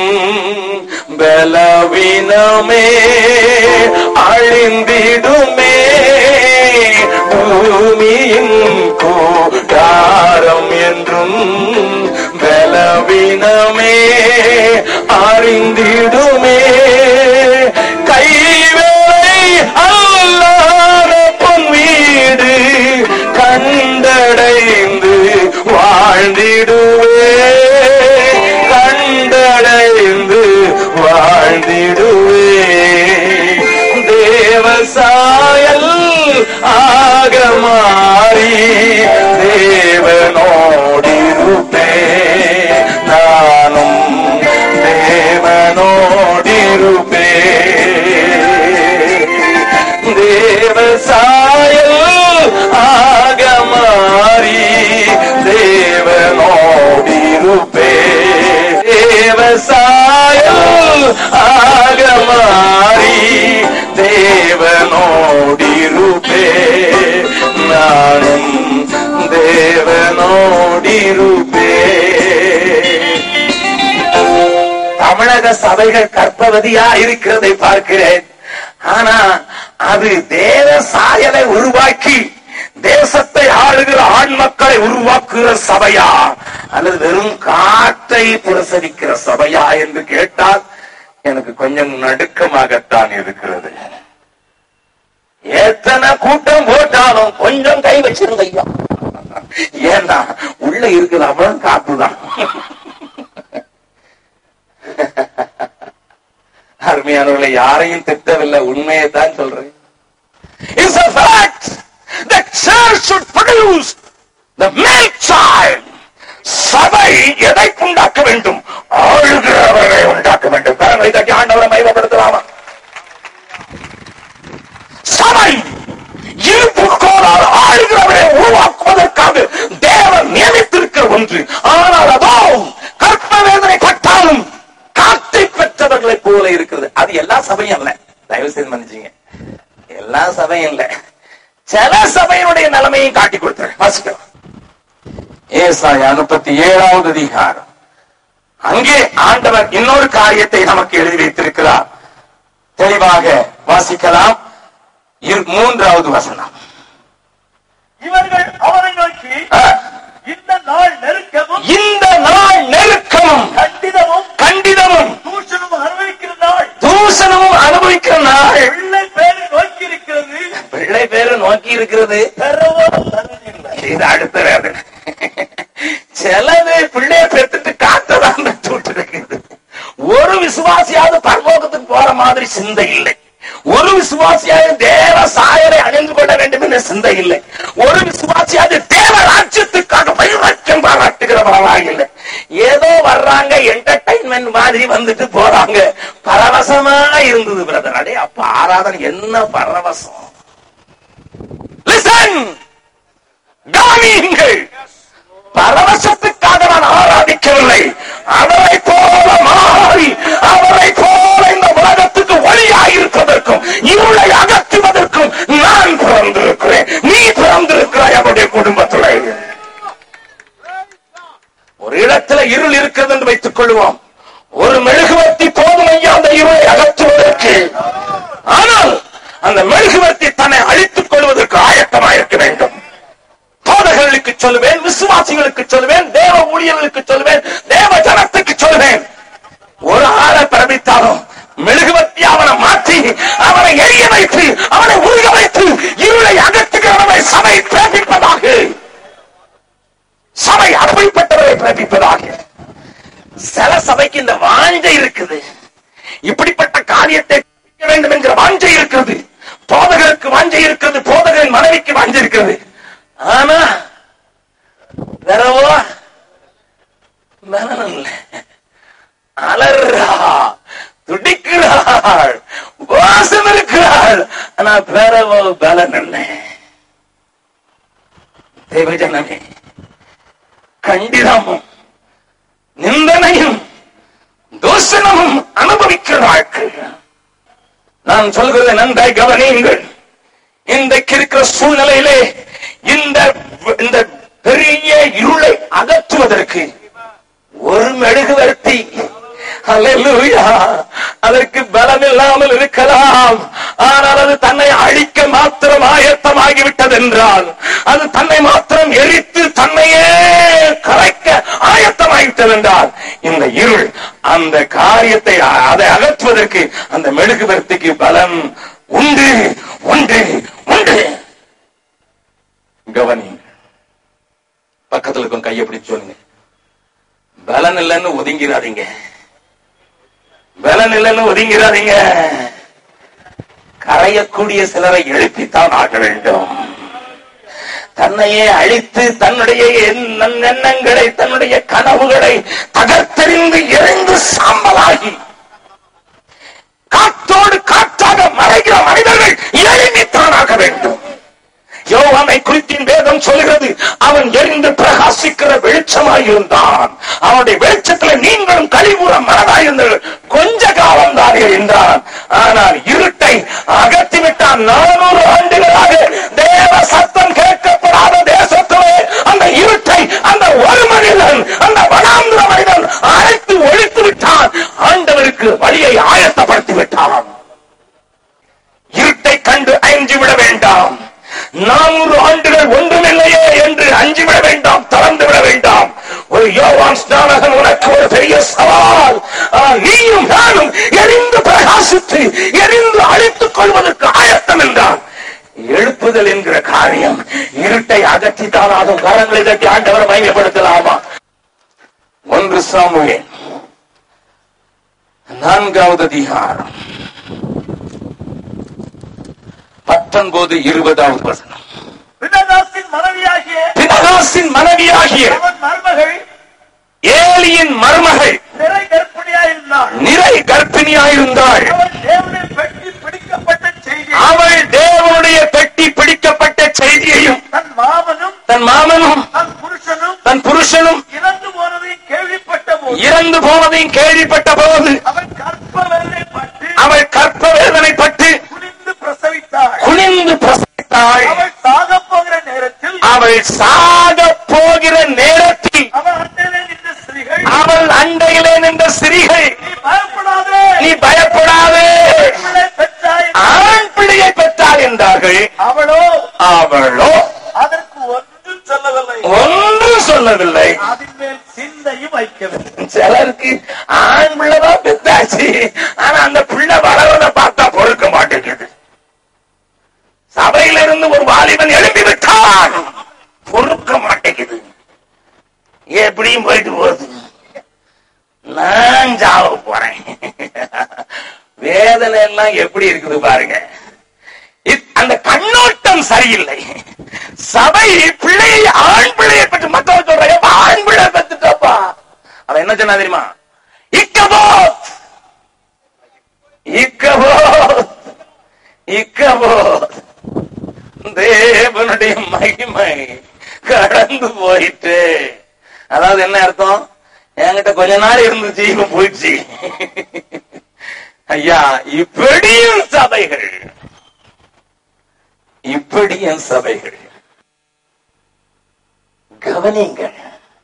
பலவீனமே அழிந்திடுமே பூமியின் கூடாரம் என்றும் பலவீனமே அறிந்திடுமே கைவேலை அல்லாத பொன் வீடு கண்டடைந்து வாழ்ந்திடுவே கண்டடைந்து வாழ்ந்திடுவே தேவசாயல் ஆக மாறி தேவனோடிருப்பே நானும் தேவனோடிருப்பே தேவசாயல் மாறி தேவனோடிருப்பே நானும் தேவனோடிருப்பே தமிழக சபைகள் கற்பவதியா இருக்கிறதை பார்க்கிறேன் ஆனா அது தேவ சாயலை உருவாக்கி தேசத்தை ஆளுகிற ஆண் மக்களை உருவாக்குகிற சபையா அல்லது வெறும் காற்றை பிரசரிக்கிற சபையா என்று கேட்டால் எனக்கு கொஞ்சம் நடுக்கமாகத்தான் இருக்கிறது எத்தனை கூட்டம் போட்டாலும் கொஞ்சம் கை வச்சிருங்க ஐயா ஏன்னா உள்ள இருக்கிற அவன் காத்துதான் அருமையானவர்களை யாரையும் திட்டவில்லை உண்மையை தான் சொல்றேன் It's a fact. The church should produce the male child. சபை எதை உண்டாக்க வேண்டும் ஆளுகிறவரை உண்டாக்க வேண்டும் கரங்களை தட்டி ஆண்டவரை மைவப்படுத்தலாமா சபை இருப்புக்கோளால் ஆளுகிறவரை உருவாக்குவதற்காக தேவன் நியமித்திருக்கிற ஒன்று ஆனால் அதோ கற்ப வேதனை பட்டாலும் காத்தை பெற்றவர்களைப் போல இருக்கிறது அது எல்லா சபையும் அல்ல தயவு செய்து மன்னிச்சுங்க எல்லா சபையும் இல்ல சில சபையினுடைய நிலைமையும் காட்டி கொடுத்துறேன் வாசிக்கலாம் ஏசாயா முப்பத்தி ஏழாவது அதிகாரம் அங்கே ஆண்டவர் இன்னொரு காரியத்தை நமக்கு எழுதி வைத்திருக்கிறார் தெளிவாக வாசிக்கலாம் இரு- மூன்றாவது வசனம் இவர்கள் அவரை நோக்கி ஆ, இந்த நாள் நெருக்கமும் இந்த நாள் நெருக்கமும் கண்டிதமும் கண்டிதமும் தூஷணமும் அனுபவிக்கிற நாள் தூசணமும் அனுபவிக்கிற நாள் பிள்ளை பேரை நோக்கி இருக்கிறது பிள்ளை பேரு நோக்கி இருக்கிறது பெறவோ தரவில்லை இது அடுத்த வேதனை சிலது பிள்ளைய பெற்றுட்டு காத்ததான் பெற்று இருக்குது ஒரு விசுவாசியாவது பரலோகத்துக்கு போற மாதிரி சிந்தை இல்லை ஒரு விசுவாசியாவது தேவ சாயலை அணிந்து கொள்ள வேண்டும் என்ற சிந்தை இல்லை ஒரு விசுவாசியாவது தேவ ராஜ்யத்துக்காக வைராக்கியம் பாராட்டுகிறவர்களாக இல்லை ஏதோ வர்றாங்க என்டர்டைன்மெண்ட் மாதிரி வந்துட்டு போறாங்க பரவசமா இருந்தது பிரதர் அடே அப்ப ஆராதனை என்ன பரவசம் லிசன் கவனியுங்கள் பரவசத்துக்காக நான் ஆராதிக்கவில்லை அவரை போல மாறி அவரை போல இந்த உலகத்துக்கு ஒளியாயிருப்பதற்கும் இருளை அகற்றுவதற்கும் நான் பிறந்திருக்கிறேன் நீ பிறந்திருக்கிறாய் அவருடைய குடும்பத்தில் ஒரு இடத்துல இருள் இருக்கிறது என்று வைத்துக் கொள்வோம் ஒரு மெழுகுவர்த்தி போதும் ஐயா அந்த இருளை அகற்றுவதற்கு ஆனால் அந்த மெழுகுவர்த்தி தன்னை அழித்துக் கொள்வதற்கு ஆயத்தமாயிருக்க வேண்டும் போதகர்களுக்கு சொல்லுவேன் விசுவாசிகளுக்கு சொல்லுவேன் தேவ ஊழியர்களுக்கு சொல்லுவேன் தேவ ஜனத்துக்கு சொல்லுவேன் ஒரு ஆளை பிறப்பித்தாலும் மெழுகுவர்த்தி அவனை மாற்றி அவனை எரிய வைத்து அவனை உருக வைத்து இருளை அகற்றுகிறவனை சபை பிறப்பிப்பதாக சபை அப்படிப்பட்டவரை பிறப்பிப்பதாக சில சபைக்கு இந்த வாஞ்சை இருக்குது இப்படிப்பட்ட காரியத்தை செய்ய வேண்டும் என்கிற வாஞ்சை இருக்கிறது போதகருக்கு வாஞ்சை இருக்கிறது போதகரின் மனைவிக்கு வாஞ்சை இருக்கிறது ஆனா வரவோ பலன் இல்லை அலறா துடிக்கிறாள் வாசம் இருக்கிறாள் ஆனா பெறவோ பலன் இல்லை தேவஜனமே கண்டிதமும் நிந்தனையும் தூஷணமும் அனுபவிக்கிறார்கள் நான் சொல்கிறதை நன்றாய் கவனியுங்கள் இன்றைக்கு இருக்கிற சூழ்நிலையிலே இந்த இந்த பெரிய இருளை அகற்றுவதற்கு ஒரு மெழுகுவர்த்தி அல்லேலூயா அதற்கு பலம் இல்லாமல் இருக்கலாம் ஆனால் அது தன்னை அழிக்க மாத்திரம் ஆயத்தமாகிவிட்டது என்றால் அது தன்னை மாத்திரம் எரித்து தன்னையே கரைக்க ஆயத்தமாகிவிட்டது என்றால் இந்த இருள் அந்த காரியத்தை அதை அகற்றுவதற்கு அந்த மெழுகுவர்த்திக்கு பலம் உண்டு உண்டு உண்டு கவனி பக்கத்துல இருக்கும் கையை பிடிச்சு சொல்லுங்க பலன் இல்லைன்னு ஒதுங்கிறாதீங்க பலன் இல்லைன்னு ஒதுங்கிறாதீங்க கரையக்கூடிய சிலரை எழுப்பித்தான் ஆக வேண்டும் தன்னையே அழித்து தன்னுடைய எண்ண- எண்ணங்களை தன்னுடைய கனவுகளை தகர்த்தெறிந்து எரிந்து சாம்பலாகி காற்றோடு காற்றாக மறைகிற மனிதர்கள் எழுப்பித்தானாக வேண்டும் யோவானை குறித்தின் வேதம் சொல்கிறது அவன் எரிந்து பிரகாசிக்கிற வெளிச்சமாய் இருந்தான் அவனுடைய வெளிச்சத்துல நீங்களும் கழிவுற மனதாயிருந்தீர்கள் கொஞ்ச காலம் தானே என்றான் ஆனால் இருட்டை அகற்றிவிட்டான் நானூறு ஆண்டுகளாக தேவ சத்தம் கேட்கப்படாத தேசத்திலே அந்த இருட்டை அந்த ஒரு மனிதன் அந்த வனாந்திர மனிதன் அழைத்து ஒழித்து விட்டான் ஆண்டவருக்கு வழியை ஆயத்தப்படுத்தி விட்டான் இருட்டை கண்டு அஞ்சு விட வேண்டாம் நானூறு ஆண்டுகள் ஒன்றுமில்லையே என்று அஞ்சு விட வேண்டாம் தளர்ந்து விட வேண்டாம் ஒரு யோவான் ஸ்நானகன் உனக்கு ஒரு பெரிய சவால் ஆனால் நீயும் நானும் எரிந்து பிரகாசித்து எரிந்து அழித்துக் கொள்வதற்கு ஆயத்தம் என்றான் எழுப்புதல் என்கிற காரியம் இருட்டை அகற்றித்தான் அதுவும் கரங்களை தட்டி ஆண்டவரை மையப்படுத்தலாமா ஒன்று சாமுவேல் நான்காவது அதிகாரம் பத்தொன்பது இருபதாவது வசனம் பினகாசின் மனைவியாகிய பினகாசின் மனைவியாகிய அவன் மருமகள் ஏலியின் மருமகள் நிறை கர்ப்பிணியாயிருந்தாள் நிறை கர்ப்பிணியாயிருந்தாள் அவள் தேவனை பெட்டி பிடிக்கப்பட்ட செய்தி அவள் தேவனுடைய பெட்டி பிடிக்கப்பட்ட செய்தியையும் தன் மாமனும் தன் மாமனும் தன் புருஷனும் தன் புருஷனும் இறந்து போனதையும் கேள்விப்பட்ட போது இறந்து போனதையும் கேள்விப்பட்ட போது அவன் கற்ப வேதனைப்பட்டு அவள் கற்ப வேதனைப்பட்டு குனிந்து பிரசவித்தாள் குனிந்து பிரசவித்தாள் அவள் சாகப் போகிற நேரத்தில் அவள் சாக போகிற நேரத்தில் அவள் அண்டையிலே நின்ற ஸ்திரீகள் அவள் அண்டையிலே நின்ற சிறிகள் நீ பயப்படாதே நீ பயப்படாதே பிள்ளை பெற்றாய் ஆண் பிள்ளையை பெற்றாள் என்றார்கள் அவளோ அவளோ அதற்கு ஒன்றும் சொல்லவில்லை ஒன்றும் சொல்லவில்லை அதன் மேல் சிந்தையும் வைக்கவில்லை சிலருக்கு ஆண் பிள்ளைதான் பெத்தாச்சு ஆனா அந்த பிள்ளை வளர்வதை பார்த்தா பொறுக்க மாட்டேங்குது சபையில இருந்து ஒரு வாலிபன் எழுப்பி விட்டான் பொறுக்க மாட்டேங்குது எப்படியும் போயிட்டு போகுது நான் ஜாவ போறேன் வேதனை எல்லாம் எப்படி இருக்குது பாருங்க இத்- அந்த கண்ணோட்டம் சரியில்லை சபை பிள்ளையை ஆண் பிள்ளையை பற்றி மத்தவங்க சொல்ற "ஏப்பா, ஆண் பிள்ளை பெற்றுட்டப்பா அவன் என்ன சொன்னா தெரியுமா இக்கபோத் இக்கபோத் இக்கபோத் தேவனுடைய மகிமை கடந்து போயிட்டு அதாவது என்ன அர்த்தம் என்கிட்ட கொஞ்ச நாள் இருந்துச்சு இப்ப போயிடுச்சு ஐயா இப்படியும் சபைகள் இப்படியும் சபைகள் கவனிங்கள்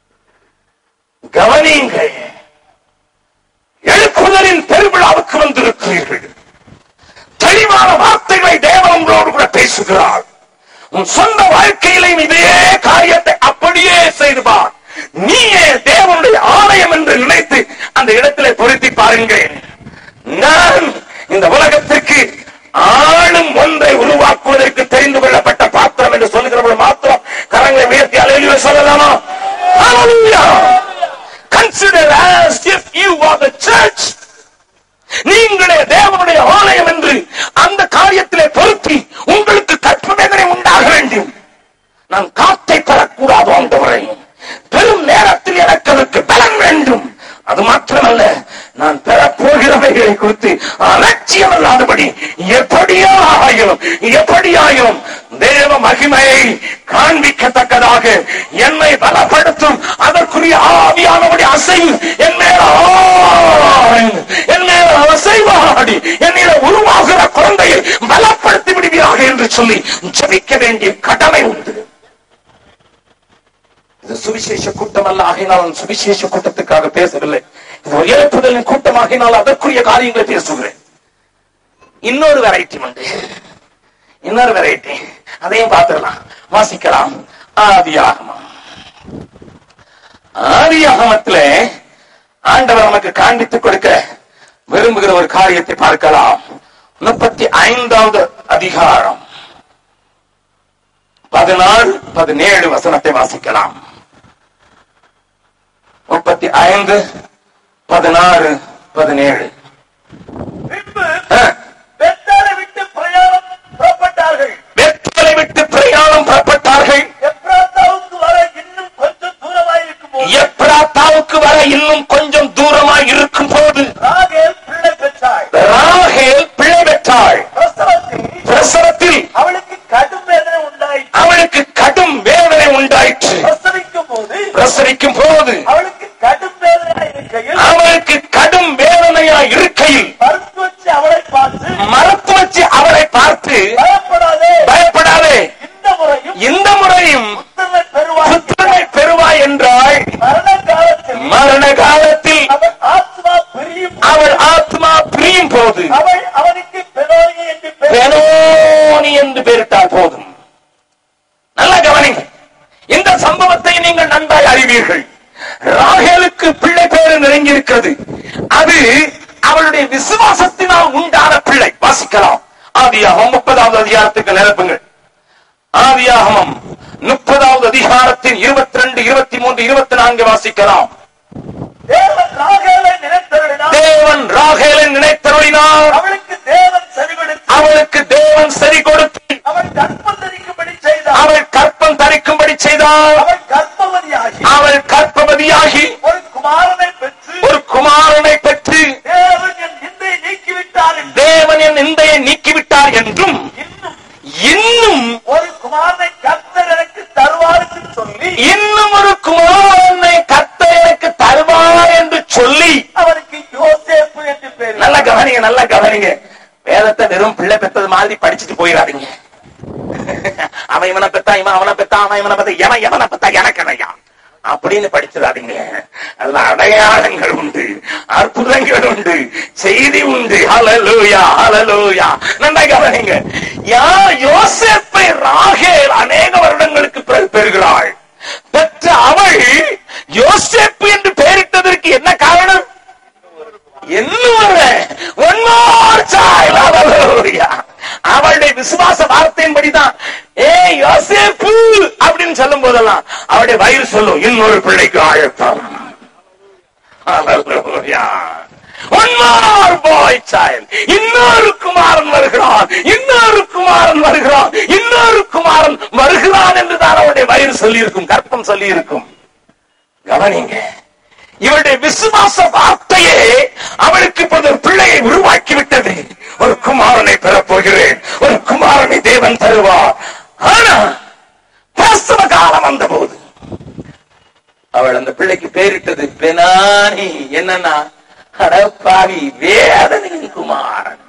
கவனிங்கள் எழுப்புதலின் பெருவிழாவுக்கு வந்திருக்கிறீர்கள் தெளிவான வார்த்தைகளை தேவன் உங்களோடு கூட பேசுகிறார் உன் சொந்த வாழ்க்கையிலும் இதே காரியத்தை அப்படியே செய்து பார் நீயே தேவனுடைய ஆலயம் என்று நினைத்து அந்த இடத்திலே பொருத்தி பாருங்கள் நான் இந்த உலகத்திற்கு ஆளும் ஒன்றை உருவாக்குவதற்கு தெரிந்து கொள்ளப்பட்ட பாத்திரம் என்று சொல்லுகிறவர்கள் மாத்திரம் கரங்களை உயர்த்தி அலையிலே சொல்லலாமா Hallelujah. Consider as if you are the church நீங்களே தேவனுடைய ஆலயம் என்று அந்த காரியத்திலே பொருத்தி உங்களுக்கு கற்ப வேதனை உண்டாக வேண்டும் நான் காத்தை பெறக்கூடாது ஆண்டவரை பெரும் நேரத்தில் எனக்கு அதற்கு பலன் வேண்டும் அது மாத்திரமல்ல நான் பெறப்போகிறவைகளை குறித்து அலட்சியம் இல்லாதபடி எப்படியாயிரும் எப்படியாயிரும் தேவ மகிமையை காண்பிக்கத்தக்கதாக என்னை பலப்படுத்தும் அதற்குரிய ஆவியானபடி அசைவு என் மேல ஆழ்ந்து, என் மேல அசைவாடி என்னிட உருவாகிற குழந்தையை பலப்படுத்தி விடுவீராக என்று சொல்லி ஜபிக்க வேண்டிய கடமை உண்டு இது சுவிசேஷ கூட்டம் அல்ல ஆகினால் நான் சுவிசேஷ கூட்டத்துக்காக பேசவில்லை இது ஒரு எழுப்புதலின் கூட்டம் ஆகினால் அதற்குரிய காரியங்களை பேசுகிறேன் இன்னொரு வெரைட்டி உண்டு இன்னொரு வெரைட்டி அதையும் பார்த்துடலாம் வாசிக்கலாம் ஆதியாகமம் ஆதியாகமத்திலே ஆண்டவர் நமக்கு காண்பித்துக் கொடுக்க விரும்புகிற ஒரு காரியத்தை பார்க்கலாம் முப்பத்தி ஐந்தாவது அதிகாரம் பதினாறு பதினேழு வசனத்தை வாசிக்கலாம் முப்பத்தி ஐந்து பதினாறு பதினேழு பின்பு ஆ, பெத்தாரை விட்டு பிரயாணம் புறப்பட்டார்கள் பெத்தலை விட்டு பிரயாணம் புறப்பட்டார்கள் எப்ராத்தாவுக்கு வர இன்னும் கொஞ்சம் தூரமாயிருக்கும் போது எப்ராத்தாவுக்கு வர இன்னும் கொஞ்சம் தூரமாய் இருக்கும் போது ராகேல் பிள்ளை பெற்றாள் ராகேல் பிழை பெற்றாள் பிரசவத்தில் பிரசவத்தில் அவளுக்கு கடும் வேதனை உண்டாயிற்று அவளுக்கு கடும் வேதனை உண்டாயிற்று பிரசவிக்கும் போது பிரசரிக்கும் போது அவளுக்கு கடும் வேதனை இருக்கையில் அவளுக்கு கடும் வேதனையா கவனியுங்கள் ராகேலுக்கு பிள்ளை பேரு நெருங்கி இருக்கிறது அது அவளுடைய விசுவாசத்தினால் உண்டான பிள்ளை வாசிக்கலாம் ஆதியாகமம் முப்பதாவது அதிகாரத்துக்கு நிரப்புங்கள் ஆதியாகமம் முப்பதாவது அதிகாரத்தின் இருபத்தி ரெண்டு இருபத்தி மூன்று இருபத்தி நான்கு வாசிக்கலாம் தேவன் ராகேலை நினைத்தருளினார் தேவன் ராகேலை நினைத்தருளினார் அவளுக்கு தேவன் செவி கொடுத்து அவளுக்கு தேவன் சரி கொடுத்து அவள் கற்பம் தரிக்கும்படி செய்தார் அவள் கற்பம் தரிக்கும்படி செய்தார் அவள் கர்ப்பவதியாகி அவள் கற்பவதியாகி ஒரு குமாரனை பெற்று ஒரு குமாரனை பெற்று தேவன் என் நிந்தை நீக்கிவிட்டார் என்று தேவன் என் நிந்தையை நீக்கிவிட்டார் என்றும் இன்னும் இன்னும் ஒரு குமாரனை கர்த்தர் எனக்கு தருவார் என்று சொல்லி இன்னும் ஒரு குமாரனை கத்த எனக்கு தருவார் என்று சொல்லி அவனுக்கு யோசேப்பு என்று பேர் நல்ல கவனிங்க நல்ல கவனிங்க வேதத்தை வெறும் பிள்ளை பெத்தது மாதிரி படிச்சுட்டு போயிடாதீங்க அவன் இவனை பெத்தா இவன் அவனை பெத்தா அவன் இவனை பெத்தா எவன் எவனை பெத்தா எனக்கு என்னையா அப்படின்னு படிச்சிடாதீங்க அதுல அடையாளங்கள் உண்டு அற்புதங்கள் உண்டு செய்தி உண்டு ஹalleluya ஹalleluya நல்லா கவனிங்க யா யோசேப்பை ராகேல் அநேக வருடங்களுக்கு பிறகு பெறுகிறாள் பெற்ற அவள் யோசேப்பு என்று பெயரிட்டதற்கு என்ன காரணம் இன்னொரு one more child. Hallelujah. அவளுடைய விசுவாச வார்த்தையின்படிதான் ஏ யோசேப்பு அப்படின்னு சொல்லும் போதெல்லாம் அவளுடைய வயிறு சொல்லும் இன்னொரு பிள்ளைக்கு ஆயத்தம் Hallelujah. One more boy child. இன்னொரு குமாரன் வருகிறான் இன்னொரு குமாரன் வருகிறான் இன்னொரு குமாரன் வருகிறான் என்றுதான் அவருடைய வயிறு சொல்லியிருக்கும் கற்பம் சொல்லியிருக்கும் கவனிங்க இவருடைய விசுவாச வார்த்தையே அவளுக்கு இப்போது ஒரு பிள்ளையை உருவாக்கி விட்டது ஒரு குமாரனை பெறப் போகிறேன் ஒரு குமாரனை தேவன் தருவார் ஆனா பிரசவ காலம் வந்த போது அவள் அந்த பிள்ளைக்கு பேரிட்டது பெனானி என்னன்னா அடப்பாவி வேதனையின் குமாரன்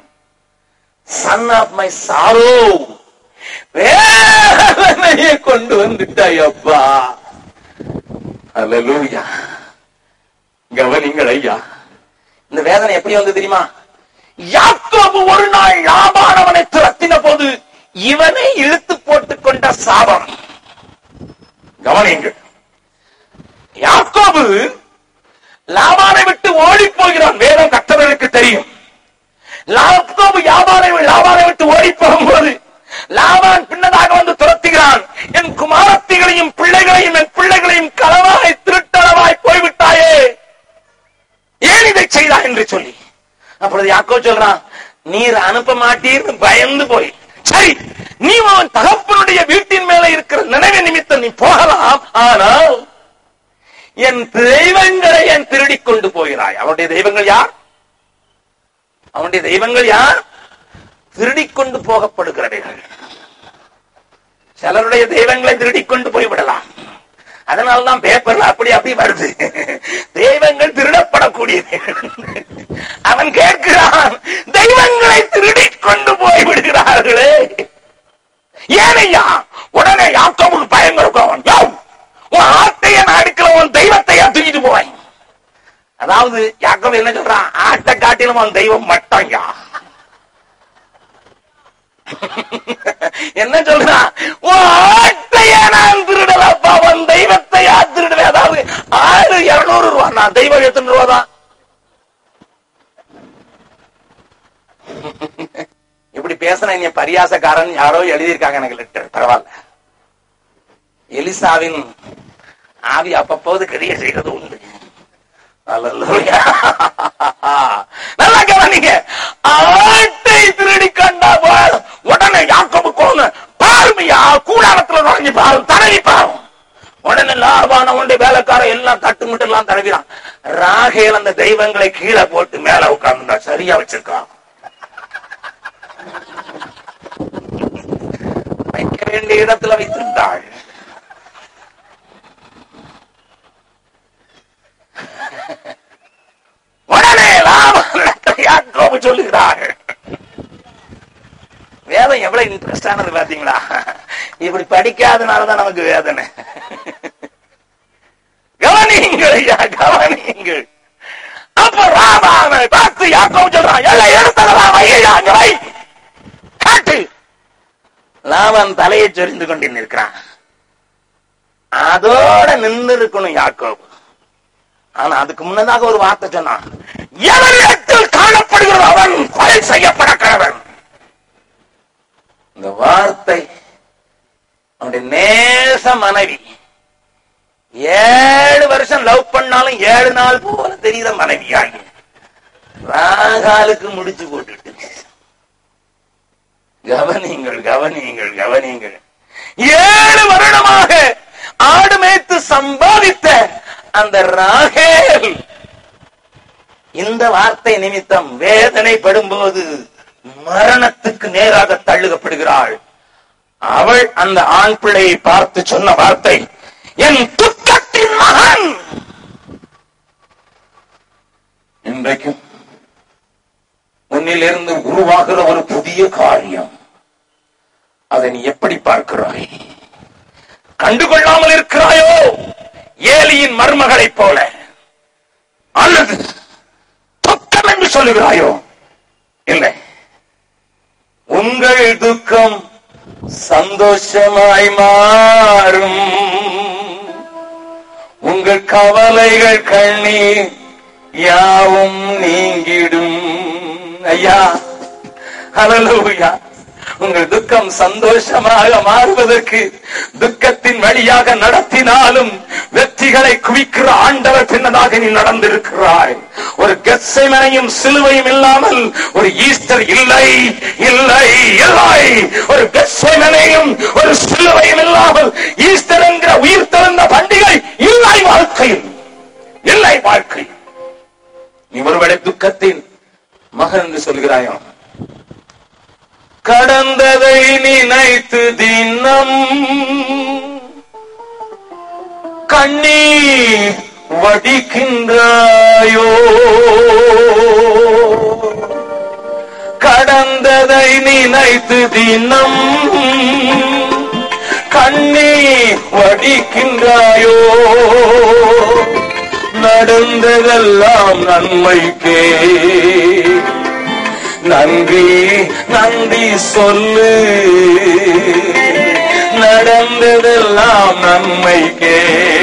சன் ஆஃப் மை சாரோ வேதனையை கொண்டு வந்துட்டாய் அப்பா அல்லேலூயா கவனிங்கள் ஐயா இந்த வேதனை எப்படி வந்து தெரியுமா யாக்கோபு ஒரு நாள் லாபானவனை துரத்தின போது இவனை இழுத்து போட்டுக் கொண்ட சாபம் கவனிங்கள் யாக்கோபு லாபானை விட்டு ஓடி போகிறான் வேதம் கத்தவர்களுக்கு தெரியும் லாக்கோபு யாபானை லாபானை விட்டு ஓடி போகும்போது லாபான் பின்னதாக வந்து துரத்துகிறான் என் குமாரத்திகளையும் பிள்ளைகளையும் என் பிள்ளைகளையும் களவாய் திருட்டளவாய் போய்விட்டாயே ஏன் இதை செய்தா என்று சொல்லி அப்பொழுது யாக்கோ சொல்றான் நீர் அனுப்ப மாட்டீர்னு பயந்து போய் சரி நீ உன் தகப்பனுடைய வீட்டின் மேல இருக்கிற நினைவு நிமித்தம் நீ போகலாம் ஆனால் என் தெய்வங்களை என் திருடிக் கொண்டு போகிறாய் அவனுடைய தெய்வங்கள் யார் அவனுடைய தெய்வங்கள் யார் திருடிக் கொண்டு போகப்படுகிறவைகள் சிலருடைய தெய்வங்களை திருடிக் கொண்டு போய்விடலாம் அதனால்தான் பேப்பர்ல அப்படி அப்படி வருது தெய்வங்கள் திருடப்படக்கூடியது அவன் கேட்கிறான் தெய்வங்களை திருடிக் கொண்டு போய் விடுகிறார்களே ஏனையா உடனே யாக்கோவுக்கு பயம் இருக்கும் யோ, உன் ஆட்டைய நான் எடுக்கல உன் தெய்வத்தையா தூக்கிட்டு போவேன் அதாவது யாக்கோபு என்ன சொல்றான் ஆட்டை காட்டிலும் அவன் தெய்வம் மட்டம்யா என்ன சொல்றான் உன் ஆட்டைய நான் திருடலப்பா உன் தெய்வத்தை யார் திருடுவேன் அதாவது ஆறு இருநூறு ரூபா நான் தெய்வம் எத்தனை ரூபா தான் இப்படி பேசின இங்க பரியாசக்காரன் யாரோ எழுதியிருக்காங்க எனக்கு லெட்டர் பரவாயில்ல எலிசாவின் ஆவி அப்பப்போது கிரிய செய்வது உண்டு அல்லேலூயா. நல்லா கவனிங்க ஆட்டை திருடி கண்டா போல் உடனே யாக்கோபு கோணு பாருமையா கூடாரத்துல நுழைஞ்சு பாரு தடவி பாரு உடனே லாபான உண்டு வேலைக்காரன் எல்லாம் தட்டுமுட்டு எல்லாம் தடவிறான் ராகேல் அந்த தெய்வங்களை கீழே போட்டு மேல உட்கார்ந்து சரியா வச்சிருக்கான் வைக்க வேண்டிய இடத்துல வைத்திருந்தாள் உடனே லாபானிடத்தில் யாக்கோபு சொல்லுகிறார்கள் வேதம் எவ்வளவு இன்ட்ரெஸ்டானது பாத்தீங்களா இப்படி படிக்காதனாலதான் நமக்கு வேதனை கவனியுங்கள் ஐயா கவனியுங்கள் அப்ப ராமாவை பார்த்து யாக்கோபு சொல்றான் எல்லாம் எடுத்ததெல்லாம் வையா அங்க வை காட்டு லாவன் தலையை சொரிந்து கொண்டு நிற்கிறான் அதோட நின்று இருக்கணும் யாக்கோபு ஆனா அதுக்கு முன்னதாக ஒரு வார்த்தை சொன்னான் எவரிடத்தில் காணப்படுகிறது அவன் கொலை செய்யப்பட கடவன் இந்த வார்த்தை அவனுடைய நேச மனைவி ஏழு வருஷம் லவ் பண்ணாலும் ஏழு நாள் போல தெரியுத மனைவியாகி ராகாலுக்கு முடிச்சு போட்டுட்டு கவனிங்கள் கவனிங்கள் கவனிங்கள் ஏழு வருடமாக ஆடு மேய்த்து சம்பாதித்த அந்த ராகேல் இந்த வார்த்தை நிமித்தம் வேதனைப்படும் போது மரணத்துக்கு நேராக தள்ளுகப்படுகிறாள் அவள் அந்த ஆண் பிள்ளையை பார்த்து சொன்ன வார்த்தை என் துக்கத்தின் மகன் இன்றைக்கும் உன்னிலிருந்து உருவாகிற ஒரு புதிய காரியம் அதை நீ எப்படி பார்க்கிறாய் கண்டுகொள்ளாமல் இருக்கிறாயோ ஏலியின் மருமகளைப் போல அல்லது துக்கம் என்று சொல்லுகிறாயோ இல்லை உங்கள் துக்கம் சந்தோஷமாய் மாறும் உங்கள் கவலைகள் கண்ணீர் யாவும் நீங்கிடும் ஐயா ஹalleluya உங்கள் துக்கம் சந்தோஷமாக மாறுவதற்கு துக்கத்தின் வழியாக நடத்தினாலும் வெற்றிகளை குவிக்கிற ஆண்டவர் பின்னதாக நீ நடந்திருக்கிறாய் ஒரு கெஸ்ஸைமனையும் சிலுவையும் இல்லாமல் ஒரு ஈஸ்டர் இல்லை இல்லை இல்லை ஒரு கெஸ்ஸைமனையும் ஒரு சிலுவையும் இல்லாமல் ஈஸ்டர் என்கிற உயிர் திறந்த பண்டிகை இல்லை வாழ்க்கையில் இல்லை வாழ்க்கை நீ ஒருவேளை துக்கத்தின் மகன் என்று சொல்கிறாயோ கடந்ததை நினைத்து தினம் கண்ணீர் வடிக்கின்றாயோ கடந்ததை நினைத்து தினம் கண்ணீர் வடிக்கின்றாயோ நடந்ததெல்லாம் நன்மைக்கே நன்றி நன்றி சொல்லு நடந்ததெல்லாம் நன்மைக்கே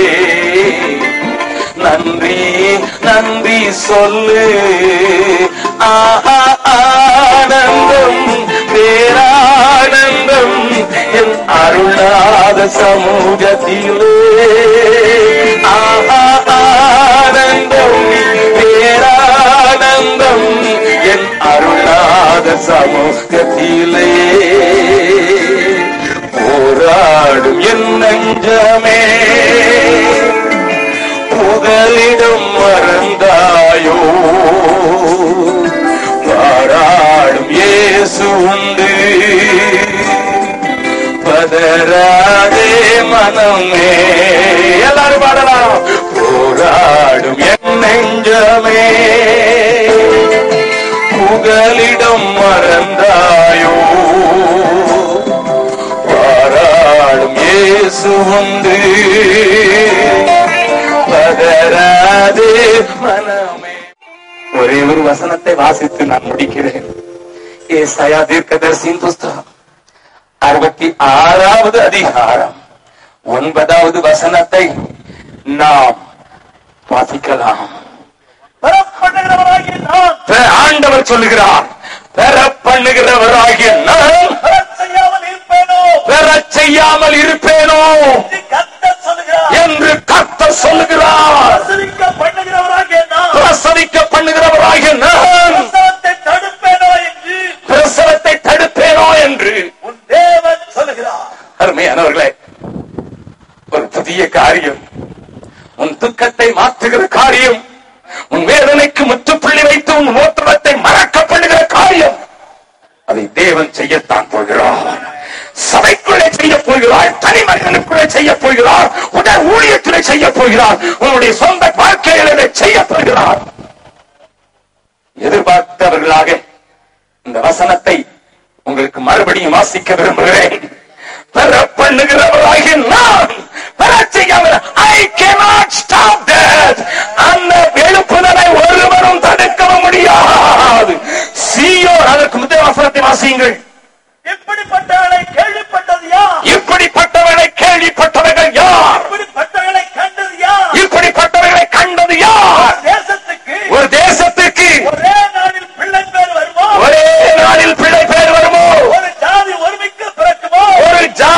நன்றி நன்றி சொல்லு ஆஹா ஆனந்தம் பேரானந்தம் என் அருளாத சமூகத்திலே ஆஹா ஆனந்தம் பேரானந்தம் என் அருளாத சமூகத்திலே போராடும் என் நெஞ்சமே புகலிடம் மறந்தாயோ பாராடும் இயேசு உண்டு பதறாதே மனமே எல்லாரும் பாடலாம் போராடும் என் நெஞ்சமே புகலிடம் மறந்தாயோ பாராடும் இயேசு உண்டு பதறாதே மனமே ஒரே ஒரு வசனத்தை வாசித்து நான் முடிக்கிறேன் ஏசாயா தீர்க்கதரிசியின் புஸ்தகம் அறுபத்தி ஆறாவது அதிகாரம் ஒன்பதாவது வசனத்தை நாம் வாசிக்கலாம் பெறப்படுகிறவராகிய நான் பெ- ஆண்டவர் சொல்லுகிறார் பெற பண்ணுகிறவராகிய நான் பெறச் செய்யாமல் இருப்பேனோ பெறச் செய்யாமல் இருப்பேனோ என்று கர்த்தர் சொல்லுகிறார் என்று கர்த்தர் சொல்லுகிறார் பிரசவிக்க பண்ணுகிறவராகிய நான் பிரசவிக்க பண்ணுகிறவராகிய நான் பிரசவத்தை தடுப்பேனோ என்று பிரசவத்தை தடுப்பேனோ என்று உன் தேவன் சொல்லுகிறார் அருமையானவர்களே ஒரு புதிய காரியம் உன் துக்கத்தை மாற்றுகிற காரியம் உன் வேதனைக்கு முற்றுப்புள்ளி வைத்து உன் ஓட்டுறத்தை மறக்க பண்ணுகிற காரியம் அதை தேவன் செய்யத்தான் போகிறார் சபைக்குள்ளே செய்ய போகிறார் தனி மனிதனுக்குள்ளே செய்ய போகிறார் உடல் ஊழியத்திலே செய்ய போகிறார் உன்னுடைய சொந்த வாழ்க்கையிலே செய்ய போகிறார் எதிர்பார்த்தவர்களாக இந்த வசனத்தை உங்களுக்கு மறுபடியும் வாசிக்க விரும்புகிறேன் பெற பண்ணுகிறவராகிய நான் பெற செய்யாமல் ஐ cannot stop that அந்த எழுப்புதலை ஒருவரும் தடுக்கவும் முடியாது சீயோ அதற்கு முந்தைய வசனத்தை வாசியுங்கள் இப்படிப்பட்டவளை கேள்விப்பட்டது யார் இப்படிப்பட்டவனை கேள்விப்பட்டவர்கள் யார் இப்படி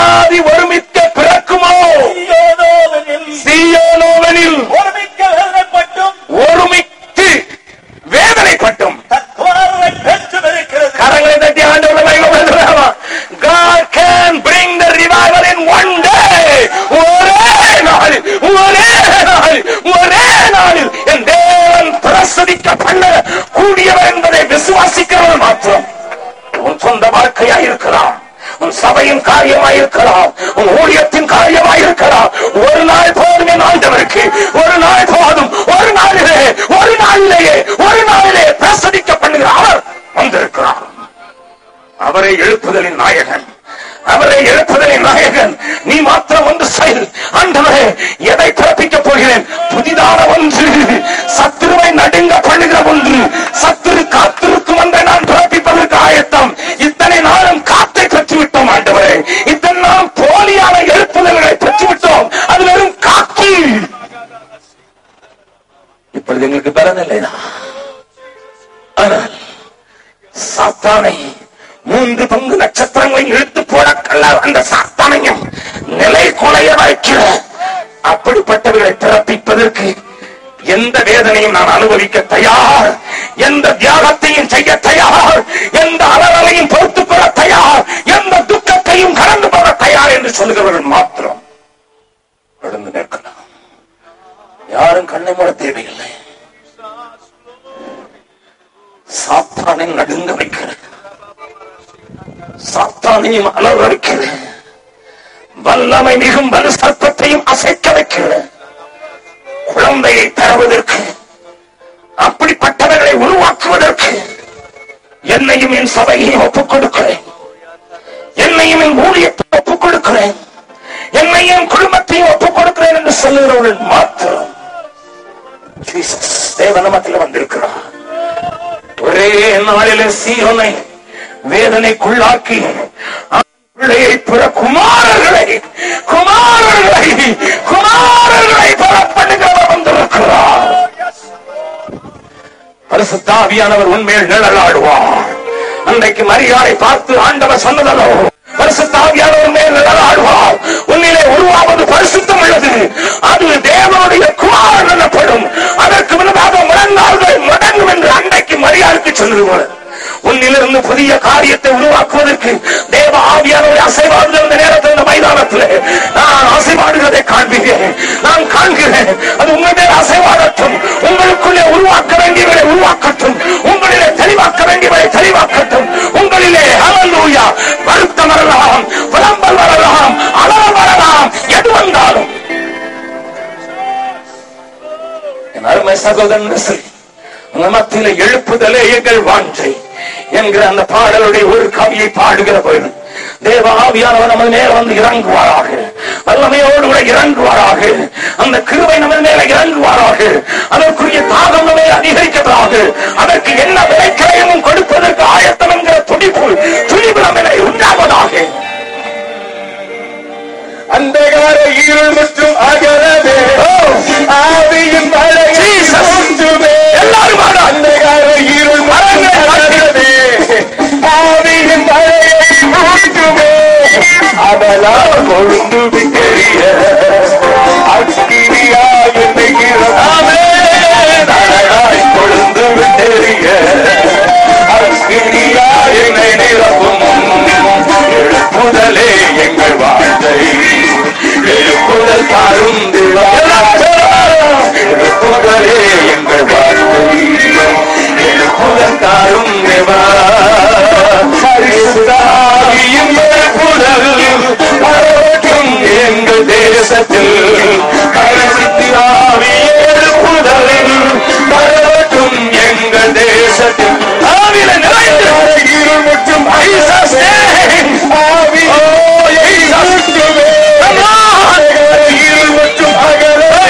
ஜாதி ஒருமிக்க பிறக்குமோ சீயோனோவெனில் சீயோனோவனில் ஒருமிக்க வேதனைப்பட்டும் ஒருமித்து வேதனைப்பட்டும் தத்வாரனை பெற்றுமிருக்கிறது கரங்களை தட்டி ஆண்டவரை மகிமைப்படுத்துகிறாமா God can bring the revival in one day ஒரே நாளில் ஒரே நாளில் ஒரே நாளில் என் தேவன் பிரசவிக்க பண்ண கூடியவர் என்பதை விசுவாசிக்கிறவன் மாத்திரம் உன் சொந்த வாழ்க்கையா இருக்கலாம் உன் சபையின் காரியமா இருக்கலாம் உன் ஊழியத்தின் காரியமா இருக்கலாம் ஒரு நாள் போதும் என் ஆண்டவருக்கு ஒரு நாள் போதும் ஒரு நாளிலே ஒரு நாளிலேயே ஒரு நாளிலே பிரசவிக்க பண்ணுகிற அவர் வந்திருக்கிறார் அவரை எழுப்புதலின் நாயகன் அவரை எழுப்புதலின் நாயகன் நீ மாத்திரம் ஒன்று செய் ஆண்டவரே எதை பிறப்பிக்கப் போகிறேன் புதிதான ஒன்று சத்துருவை நடுங்க பண்ணுகிற ஒன்று சத்துரு காத்திருக்கும் ஒன்றை நான் பிறப்பிப்பதற்கு ஆயத்தம் இத்தனை நாளும் காத்தை பெற்றுவிட்டோம் ஆண்டவரே இத்தனை நாளும் போலியான எழுப்புதல்களை பெற்றுவிட்டோம் அது வெறும் காக்கி இப்பொழுது எங்களுக்கு பலன் இல்லைனா ஆனால் சாத்தானை மூன்று பங்கு நட்சத்திரங்களை இழுத்து போட கல்ல அந்த சாத்தானையும் நிலை கொலைய வைக்கிற அப்படிப்பட்டவர்களை பிறப்பிப்பதற்கு எந்த வேதனையும் நான் அனுபவிக்க தயார் எந்த தியாகத்தையும் செய்ய தயார் எந்த அலறலையும் பொறுத்துக் கொள்ள தயார் எந்த துக்கத்தையும் கடந்து போக தயார் என்று சொல்கிறவர்கள் மாத்திரம் எழுந்து நிற்கலாம் யாரும் கண்ணை மூட தேவையில்லை சாத்தானை நடுங்க வைக்கிற சாத்தானையும் அலற வைக்கிற வல்லமை மிகும் வலு சர்ப்பத்தையும் அசைக்க வைக்கிற குழந்தையை தருவதற்கு அப்படிப்பட்டவர்களை உருவாக்குவதற்கு என்னையும் என் சபையையும் ஒப்புக் கொடுக்கிறேன் என்னையும் என் ஊழியத்தை ஒப்புக் கொடுக்கிறேன் என்னையும் என் குடும்பத்தையும் ஒப்புக் கொடுக்கிறேன் என்று சொல்லுகிறவர்கள் மாத்திரம் ஜீசஸ் தேவ நமத்தில் வந்திருக்கிறார் ஒரே நாளிலே சீரனை வேதனைக்குள்ளாக்கி பிள்ளையை பிற குமாரர்களை குமாரர்களை குமாரர்களை பெற பண்ணுகிறவர் வந்திருக்கிறார் பரிசுத்தாவியானவர் உண்மையில் நிழலாடுவார் அன்றைக்கு மரியாதை பார்த்து ஆண்டவர் சொன்னதோ பரிசுத்தாவியானவர் மேல் நிழலாடுவார் உன்னிலே உருவாவது பரிசுத்தம் உள்ளது அது தேவனுடைய குமாரன் எனப்படும் அதற்கு முன்னதாக முழங்கால்கள் முடங்கும் என்று அன்றைக்கு மரியாதைக்கு சொன்னது போல உன்னிலிருந்து புதிய காரியத்தை உருவாக்குவதற்கு தேவ ஆவியானவரை அசைவாடுகிற இந்த நேரத்தில் இந்த மைதானத்தில் நான் அசைவாடுகிறதை காண்பீர்கள் நான் காண்கிறேன் அது உங்கள் மேல் அசைவாடட்டும் உங்களுக்குள்ளே உருவாக்க வேண்டியவரை உருவாக்கட்டும் உங்களிலே தெளிவாக்க வேண்டியவரை தெளிவாக்கட்டும் உங்களிலே ஹalleluya வருத்தம் வரலாம் புலம்பல் வரலாம் அலறல் வரலாம் எது வந்தாலும் என் அருமை சகோதரன் சொல்லி உங்க மத்தியில எழுப்புதலே எங்கள் வாஞ்சை என்கிற அந்த பாடலுடைய ஒரு கவியை பாடுகிற போது தேவ ஆவியானவர் நமது மேல வந்து இறங்குவாராக வல்லமையோடு கூட இறங்குவாராக அந்த கிருபை நமது மேல இறங்குவாராக அதற்குரிய தாகம் நம்மை அதிகரிக்கிறதாக அதற்கு என்ன விலைக்கிரயமும் கொடுப்பதற்கு ஆயத்தம் என்கிற துடிப்பு துணிவு நம்மை உண்டாவதாக அந்தகார இருள் மற்றும் அகலவே ஆவியின் மழையை Jesus. ஊற்றுமே எல்லாரும் பாடு. அந்தகார இருள் மற்றும் அகலவே ஆவியின் மழையை ஊற்றுமே அவளால் கொழுந்து விட்டெறிய அக்கினியாய் என்னை இறக்காமே அழகாய் கொழுந்து விட்டெறிய அக்கினியாய் என்னை நிரப்பும் எழுப்புதலே எங்கள் வாழ்க்கை எழுப்புதல் தாரும் தேவா. எழுப்புதலே எங்கள் வாழ்க்கை எழுப்புதல் தாரும் தேவா. பரிசுத்தாவியின் எழுப்புதல் பரவட்டும் எங்கள் தேசத்தில் பரிசுத்தாவி எழுப்புதல் பரவட்டும் எங்கள் தேசத்தில் ஆவில நிறைந்த இருள் மற்றும் ஐசஸ்தே ஆவி ஊற்றுமே. இருள் மற்றும் அகலவே.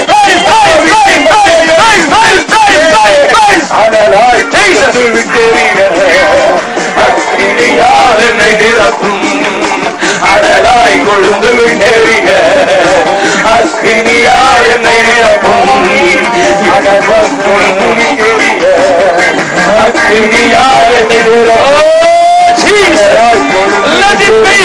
அனலாய் தேசத்து விட்டெறிக. அக்கினியால் என்னை நிரப்பும். அனலாய் கொழுந்து விட்டெறிக. அக்கினியால் என்னை நிரப்பும். அனலாய் கொழுந்து விட்டெறிக. அக்கினியால் என்னை நிரப்பும். அனலாய் கொழுந்து Let it be